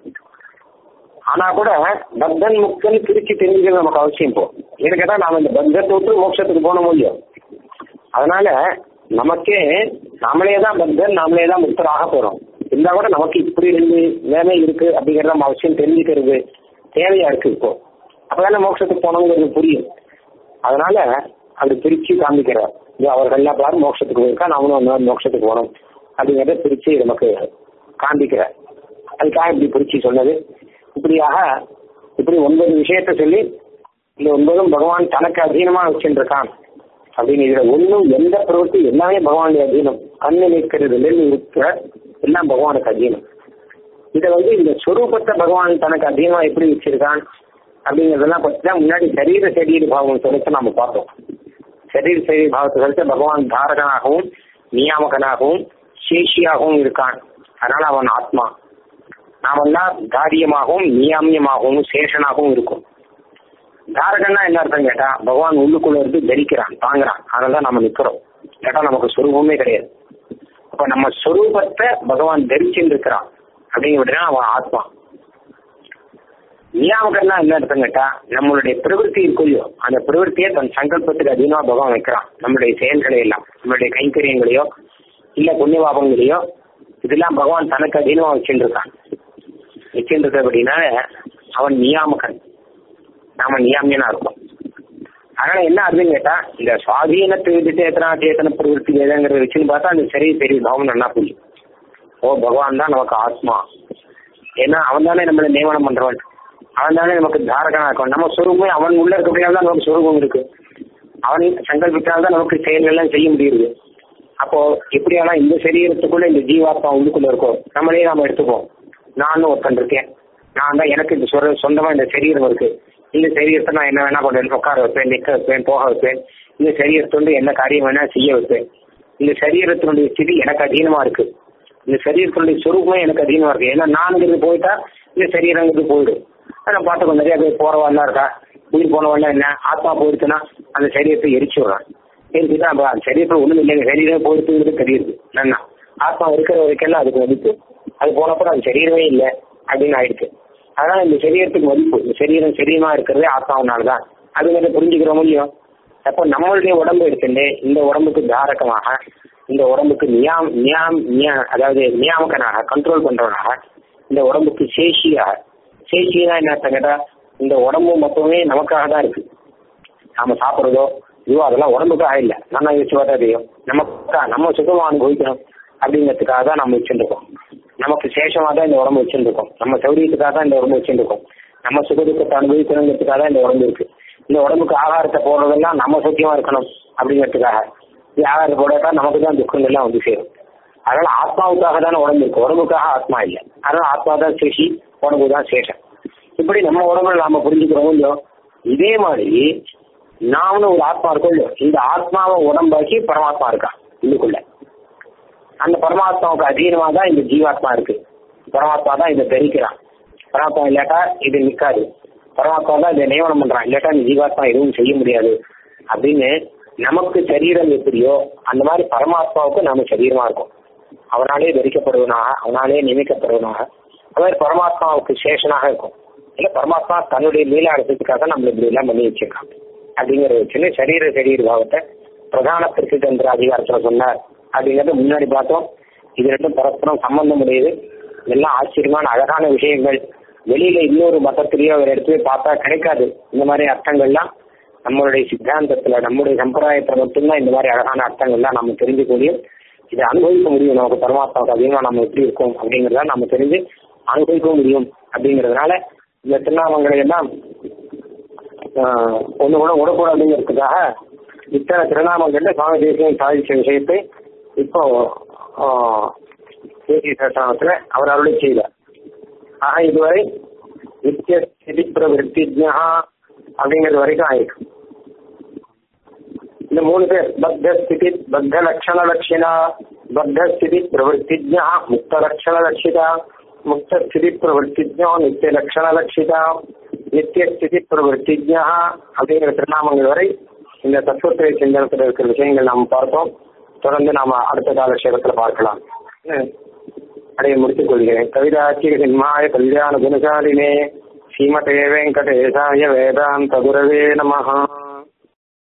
ஆனா கூட பக்தன் முக்தன் பிரிச்சு தெரிஞ்சுக்கிறது நமக்கு அவசியம் இப்போ ஏன்னு கேட்டா நாம இந்த பக்தத்தை விட்டு மோட்சத்துக்கு போன முடியும் அதனால நமக்கே நாமளே தான் பக்தன் நாமளே தான் முக்தராக போறோம் இருந்தா கூட நமக்கு இப்படி ரெண்டு வேலை இருக்கு அப்படிங்கறத நம்ம அவசியம் தெரிஞ்சுக்கிறது தேவையா இருக்கு இப்போ அப்பதானே மோட்சத்துக்கு போனோங்கிறது புரியும் அதனால அப்படி பிரிச்சு காமிக்கிறார் இது அவர்கள்லாம் பாரு மோட்சத்துக்கு போயிருக்கா நாமளும் அந்த மோட்சத்துக்கு போனோம் அப்படிங்கிறத பிரிச்சு நமக்கு காண்பிக்கிறார் அதுக்காக இப்படி பிரிச்சு சொன்னது இப்படியாக இப்படி ஒன்பது விஷயத்த சொல்லி இந்த ஒன்பதும் பகவான் தனக்கு அதீனமா வச்சுருக்கான் அப்படின்னு இதுல ஒன்றும் எந்த பிரவൃத்தி எல்லாமே பகவானுடைய அதீனம் கண்ணு நிற்கிறதுல இருக்கிற எல்லாம் பகவானுக்கு அதீனம் இதை வந்து இந்த ஸ்வரூபத்தை பகவான் தனக்கு அதிகமா எப்படி வச்சிருக்கான் அப்படிங்கறதெல்லாம் பார்த்தா முன்னாடி சரீர சரீர பாவம் சொல்லிட்டு நம்ம பார்த்தோம் சரீர சரீர பாவத்தை சொல்லிட்டு பகவான் தாரகனாகவும் நியாமகனாகவும் சேஷியாகவும் இருக்கான் அதனால அவன் ஆத்மா நாமெல்லாம் தாரியமாகவும் நியாமியமாகவும் சேஷனாகவும் இருக்கும் தாரகன்னா என்ன அர்த்தம் கேட்டா பகவான் உள்ளுக்குள்ள இருந்து தரிக்கிறான் தாங்குறான் அதனால நம்ம நிக்கிறோம் கேட்டா நமக்கு சொரூபமே கிடையாது அப்ப நம்ம சொரூபத்தை பகவான் தரிச்சுட்டு இருக்கிறான் அப்படிங்கிறதுனா அவன் ஆத்மா நியாமகம்னா என்ன அர்த்தம் கேட்டா நம்மளுடைய பிரவருத்தி இருக்குல்லையோ அந்த பிரவருத்தியை தன் சங்கல்பத்துக்கு அதிகமா பகவான் வைக்கிறான் நம்மளுடைய செயல்களை எல்லாம் நம்மளுடைய கைங்கரியங்களையோ இல்ல புண்ணியபாபங்களையோ இதெல்லாம் பகவான் தனக்கு அதிகமா வச்சுட்டு இருக்கான் வச்சுட்டு இருக்க அப்படின்னா அவன் நியாமகன் நாம நியாமியனா இருக்கும் அதனால என்ன ஆகுதுன்னு கேட்டா இந்த சுவாதீனத்தை விட்டு சேத்தனா சேத்தன பிரவருத்தி வேதங்கிறத வச்சுன்னு பார்த்தா அந்த சரி பெரிய பாவம் நல்லா புரியும் ஓ பகவான் தான் நமக்கு ஆத்மா ஏன்னா அவன் தானே நம்மளை நியமனம் பண்றவன் அவன் தானே நமக்கு தாரகனா இருக்கும் நம்ம சுரூபமே அவன் உள்ள இருக்கக்கூடியால் தான் நமக்கு சுரூபம் இருக்கு அவன் சங்கல்பித்தால் தான் நமக்கு செயல்கள்லாம் செய்ய முடியுது அப்போ எப்படியானா இந்த சரீரத்துக்குள்ள இந்த ஜீவாத்மா உள்ளுக்குள்ள இருக்கோ நம்மளே நாம எடுத்துப்போம் நானும் ஒருத்தன் இருக்கேன் நான் தான் எனக்கு இந்த சொர சொந்தமா இந்த சரீரம் இருக்கு இந்த சரீரத்தை நான் என்ன வேணா பண்ணுவேன் உட்கார வைப்பேன் நிற்க வைப்பேன் போக வைப்பேன் இந்த சரீரத்தோண்டு என்ன காரியம் வேணா செய்ய வைப்பேன் இந்த சரீரத்தினுடைய ஸ்திதி எனக்கு அதீனமா இருக்கு இந்த சரீரத்தினுடைய சொரூபமே எனக்கு அதிகமா இருக்கு ஏன்னா நான்கிறது போயிட்டா இந்த சரீரங்கிறது போயிடும் அதை பார்த்துக்கோ நிறைய பேர் போறவாள்லாம் இருக்கா உயிர் போன உடனே என்ன ஆத்மா போயிடுச்சுன்னா அந்த சரீரத்தை எரிச்சு விடுறான் எரிச்சுட்டா அப்ப அந்த சரீரத்தில் ஒண்ணும் இல்லைங்க சரீரம் போயிடுச்சுங்கிறது தெரியுது என்னன்னா ஆத்மா இருக்கிற வரைக்கெல்லாம் அதுக்கு மதிப்பு அது போனப்பறம் அது சரீரமே இல்லை அப்படின்னு ஆயிடுச்சு அதனால இந்த சரீரத்துக்கு மதிப்பு இந்த சரீரம் சரீரமா இருக்கிறதே ஆத்மாவனால்தான் அதுங்கிறத புரிஞ்சுக்கிற முடியும் அப்போ நம்மளுடைய உடம்பு இருக்குண்டே இந்த உடம்புக்கு தாரகமாக இந்த உடம்புக்கு நியாம் நியாம் நியா அதாவது நியாமகனாக கண்ட்ரோல் பண்றவனாக இந்த உடம்புக்கு சேஷியாக சேஷினா என்ன அர்த்தம் கேட்டா இந்த உடம்பு மொத்தமே நமக்காக தான் இருக்கு நாம சாப்பிட்றதோ இதுவோ அதெல்லாம் உடம்புக்காக இல்லை நல்லா யோசிச்சு பார்த்தா தெரியும் நமக்காக நம்ம சுகமா அனுபவிக்கணும் அப்படிங்கிறதுக்காக தான் நம்ம வச்சுருக்கோம் நமக்கு சேஷமா தான் இந்த உடம்பு வச்சுருக்கோம் நம்ம சௌரியத்துக்காக தான் இந்த உடம்பு வச்சுருக்கோம் நம்ம சுகதுக்கத்தை அனுபவிக்கணுங்கிறதுக்காக தான் இந்த உடம்பு இருக்கு இந்த உடம்புக்கு ஆகாரத்தை போடுறதெல்லாம் நம்ம சுக்கியமா இருக்கணும் அப்படிங்கிறதுக்காக இந்த ஆகாரத்தை போடாட்டா நமக்கு தான் துக்கங்கள்லாம் வந்து சேரும் அதனால ஆத்மாவுக்காக தானே உடம்பு இருக்கு உடம்புக்காக ஆத்மா இல்லை அதனால ஆத்மா தான் சேஷி உடம்பு தான் சேஷம் இப்படி நம்ம உடம்புல நாம புரிஞ்சுக்கிறோம் இல்லையோ இதே மாதிரி நாமளும் ஒரு ஆத்மா இருக்கோம் இல்லையோ இந்த ஆத்மாவை உடம்பாக்கி பரமாத்மா இருக்கான் இதுக்குள்ள அந்த பரமாத்மாவுக்கு அதீனமா தான் இந்த ஜீவாத்மா இருக்கு பரமாத்மா தான் இதை தரிக்கிறான் பரமாத்மா இல்லாட்டா இது நிற்காது பரமாத்மா தான் இதை நியமனம் பண்றான் இல்லாட்டா இந்த ஜீவாத்மா எதுவும் செய்ய முடியாது அப்படின்னு நமக்கு சரீரம் எப்படியோ அந்த மாதிரி பரமாத்மாவுக்கு நாம சரீரமா இருக்கும் அவனாலே தரிக்கப்படுவனாக அவனாலே நியமிக்கப்படுவனாக அது மாதிரி பரமாத்மாவுக்கு சேஷனாக இருக்கும் இல்ல பரமாத்மா தன்னுடைய லீலா அடக்கத்துக்காக நம்மள இப்படி எல்லாம் பண்ணி வச்சிருக்கான் அப்படிங்கிற வச்சுன்னு சரீர சரீர பாவத்தை பிரதான பிரசித்தந்திர அதிகாரத்துல சொன்னார் அப்படிங்கறத முன்னாடி பார்த்தோம் இது ரெண்டும் பரஸ்பரம் சம்பந்தம் உடையது எல்லாம் ஆச்சரியமான அழகான விஷயங்கள் வெளியில இன்னொரு மதத்திலேயோ ஒரு இடத்துல பார்த்தா கிடைக்காது இந்த மாதிரி அர்த்தங்கள்லாம் நம்மளுடைய சித்தாந்தத்துல நம்முடைய சம்பிரதாயத்துல மட்டும்தான் இந்த மாதிரி அழகான அர்த்தங்கள்லாம் நம்ம தெரிஞ்சுக்க முடியும் இதை அனுபவிக்க முடியும் நமக்கு பரமாத்மாவுக்கு அதிகமாக நம்ம எப்படி இருக்கோம் அப்படிங்கறத நம்ம தெரிஞ்சு அனுபவிக்க முடியும் அப்படிங்கறதுனால இந்த திருநாமங்களை எல்லாம் ஒண்ணு கூட விடக்கூடாதுங்கிறதுக்காக இத்தனை திருநாமங்கள்ல சுவாமி தேசியம் சாதிச்ச விஷயத்தை இப்போ தேசிய சாசனத்துல அவர் அருளை செய்தார் ஆக இதுவரை நித்திய ஸ்திதி பிரவருத்திஜா அப்படிங்கிறது வரைக்கும் ஆயிருக்கு இந்த மூணு பேர் பத்த ஸ்திதி பத்த லட்சண லட்சினா பத்த ஸ்திதி பிரவருத்திஜா முக்த லட்சண லட்சிதா முக்த ஸ்திதி பிரவருத்திஜா நித்திய லட்சண லட்சிதா நித்திய ஸ்திதி பிரவருத்திஜா அப்படிங்கிற திருநாமங்கள் வரை இந்த தத்துவத்துறை சிந்தனத்தில் இருக்கிற விஷயங்கள் நாம் பார்த்தோம் தொடர்ந்து நாம அடுத்த காலக்ஷேபத்தில் பார்க்கலாம் அடைய முடித்துக் கொள்கிறேன் கவிதாச்சிக சிம்மாய கல்யாண குணசாலினே ஸ்ரீமதே வெங்கடேசாய வேதாந்த குரவே நமஹா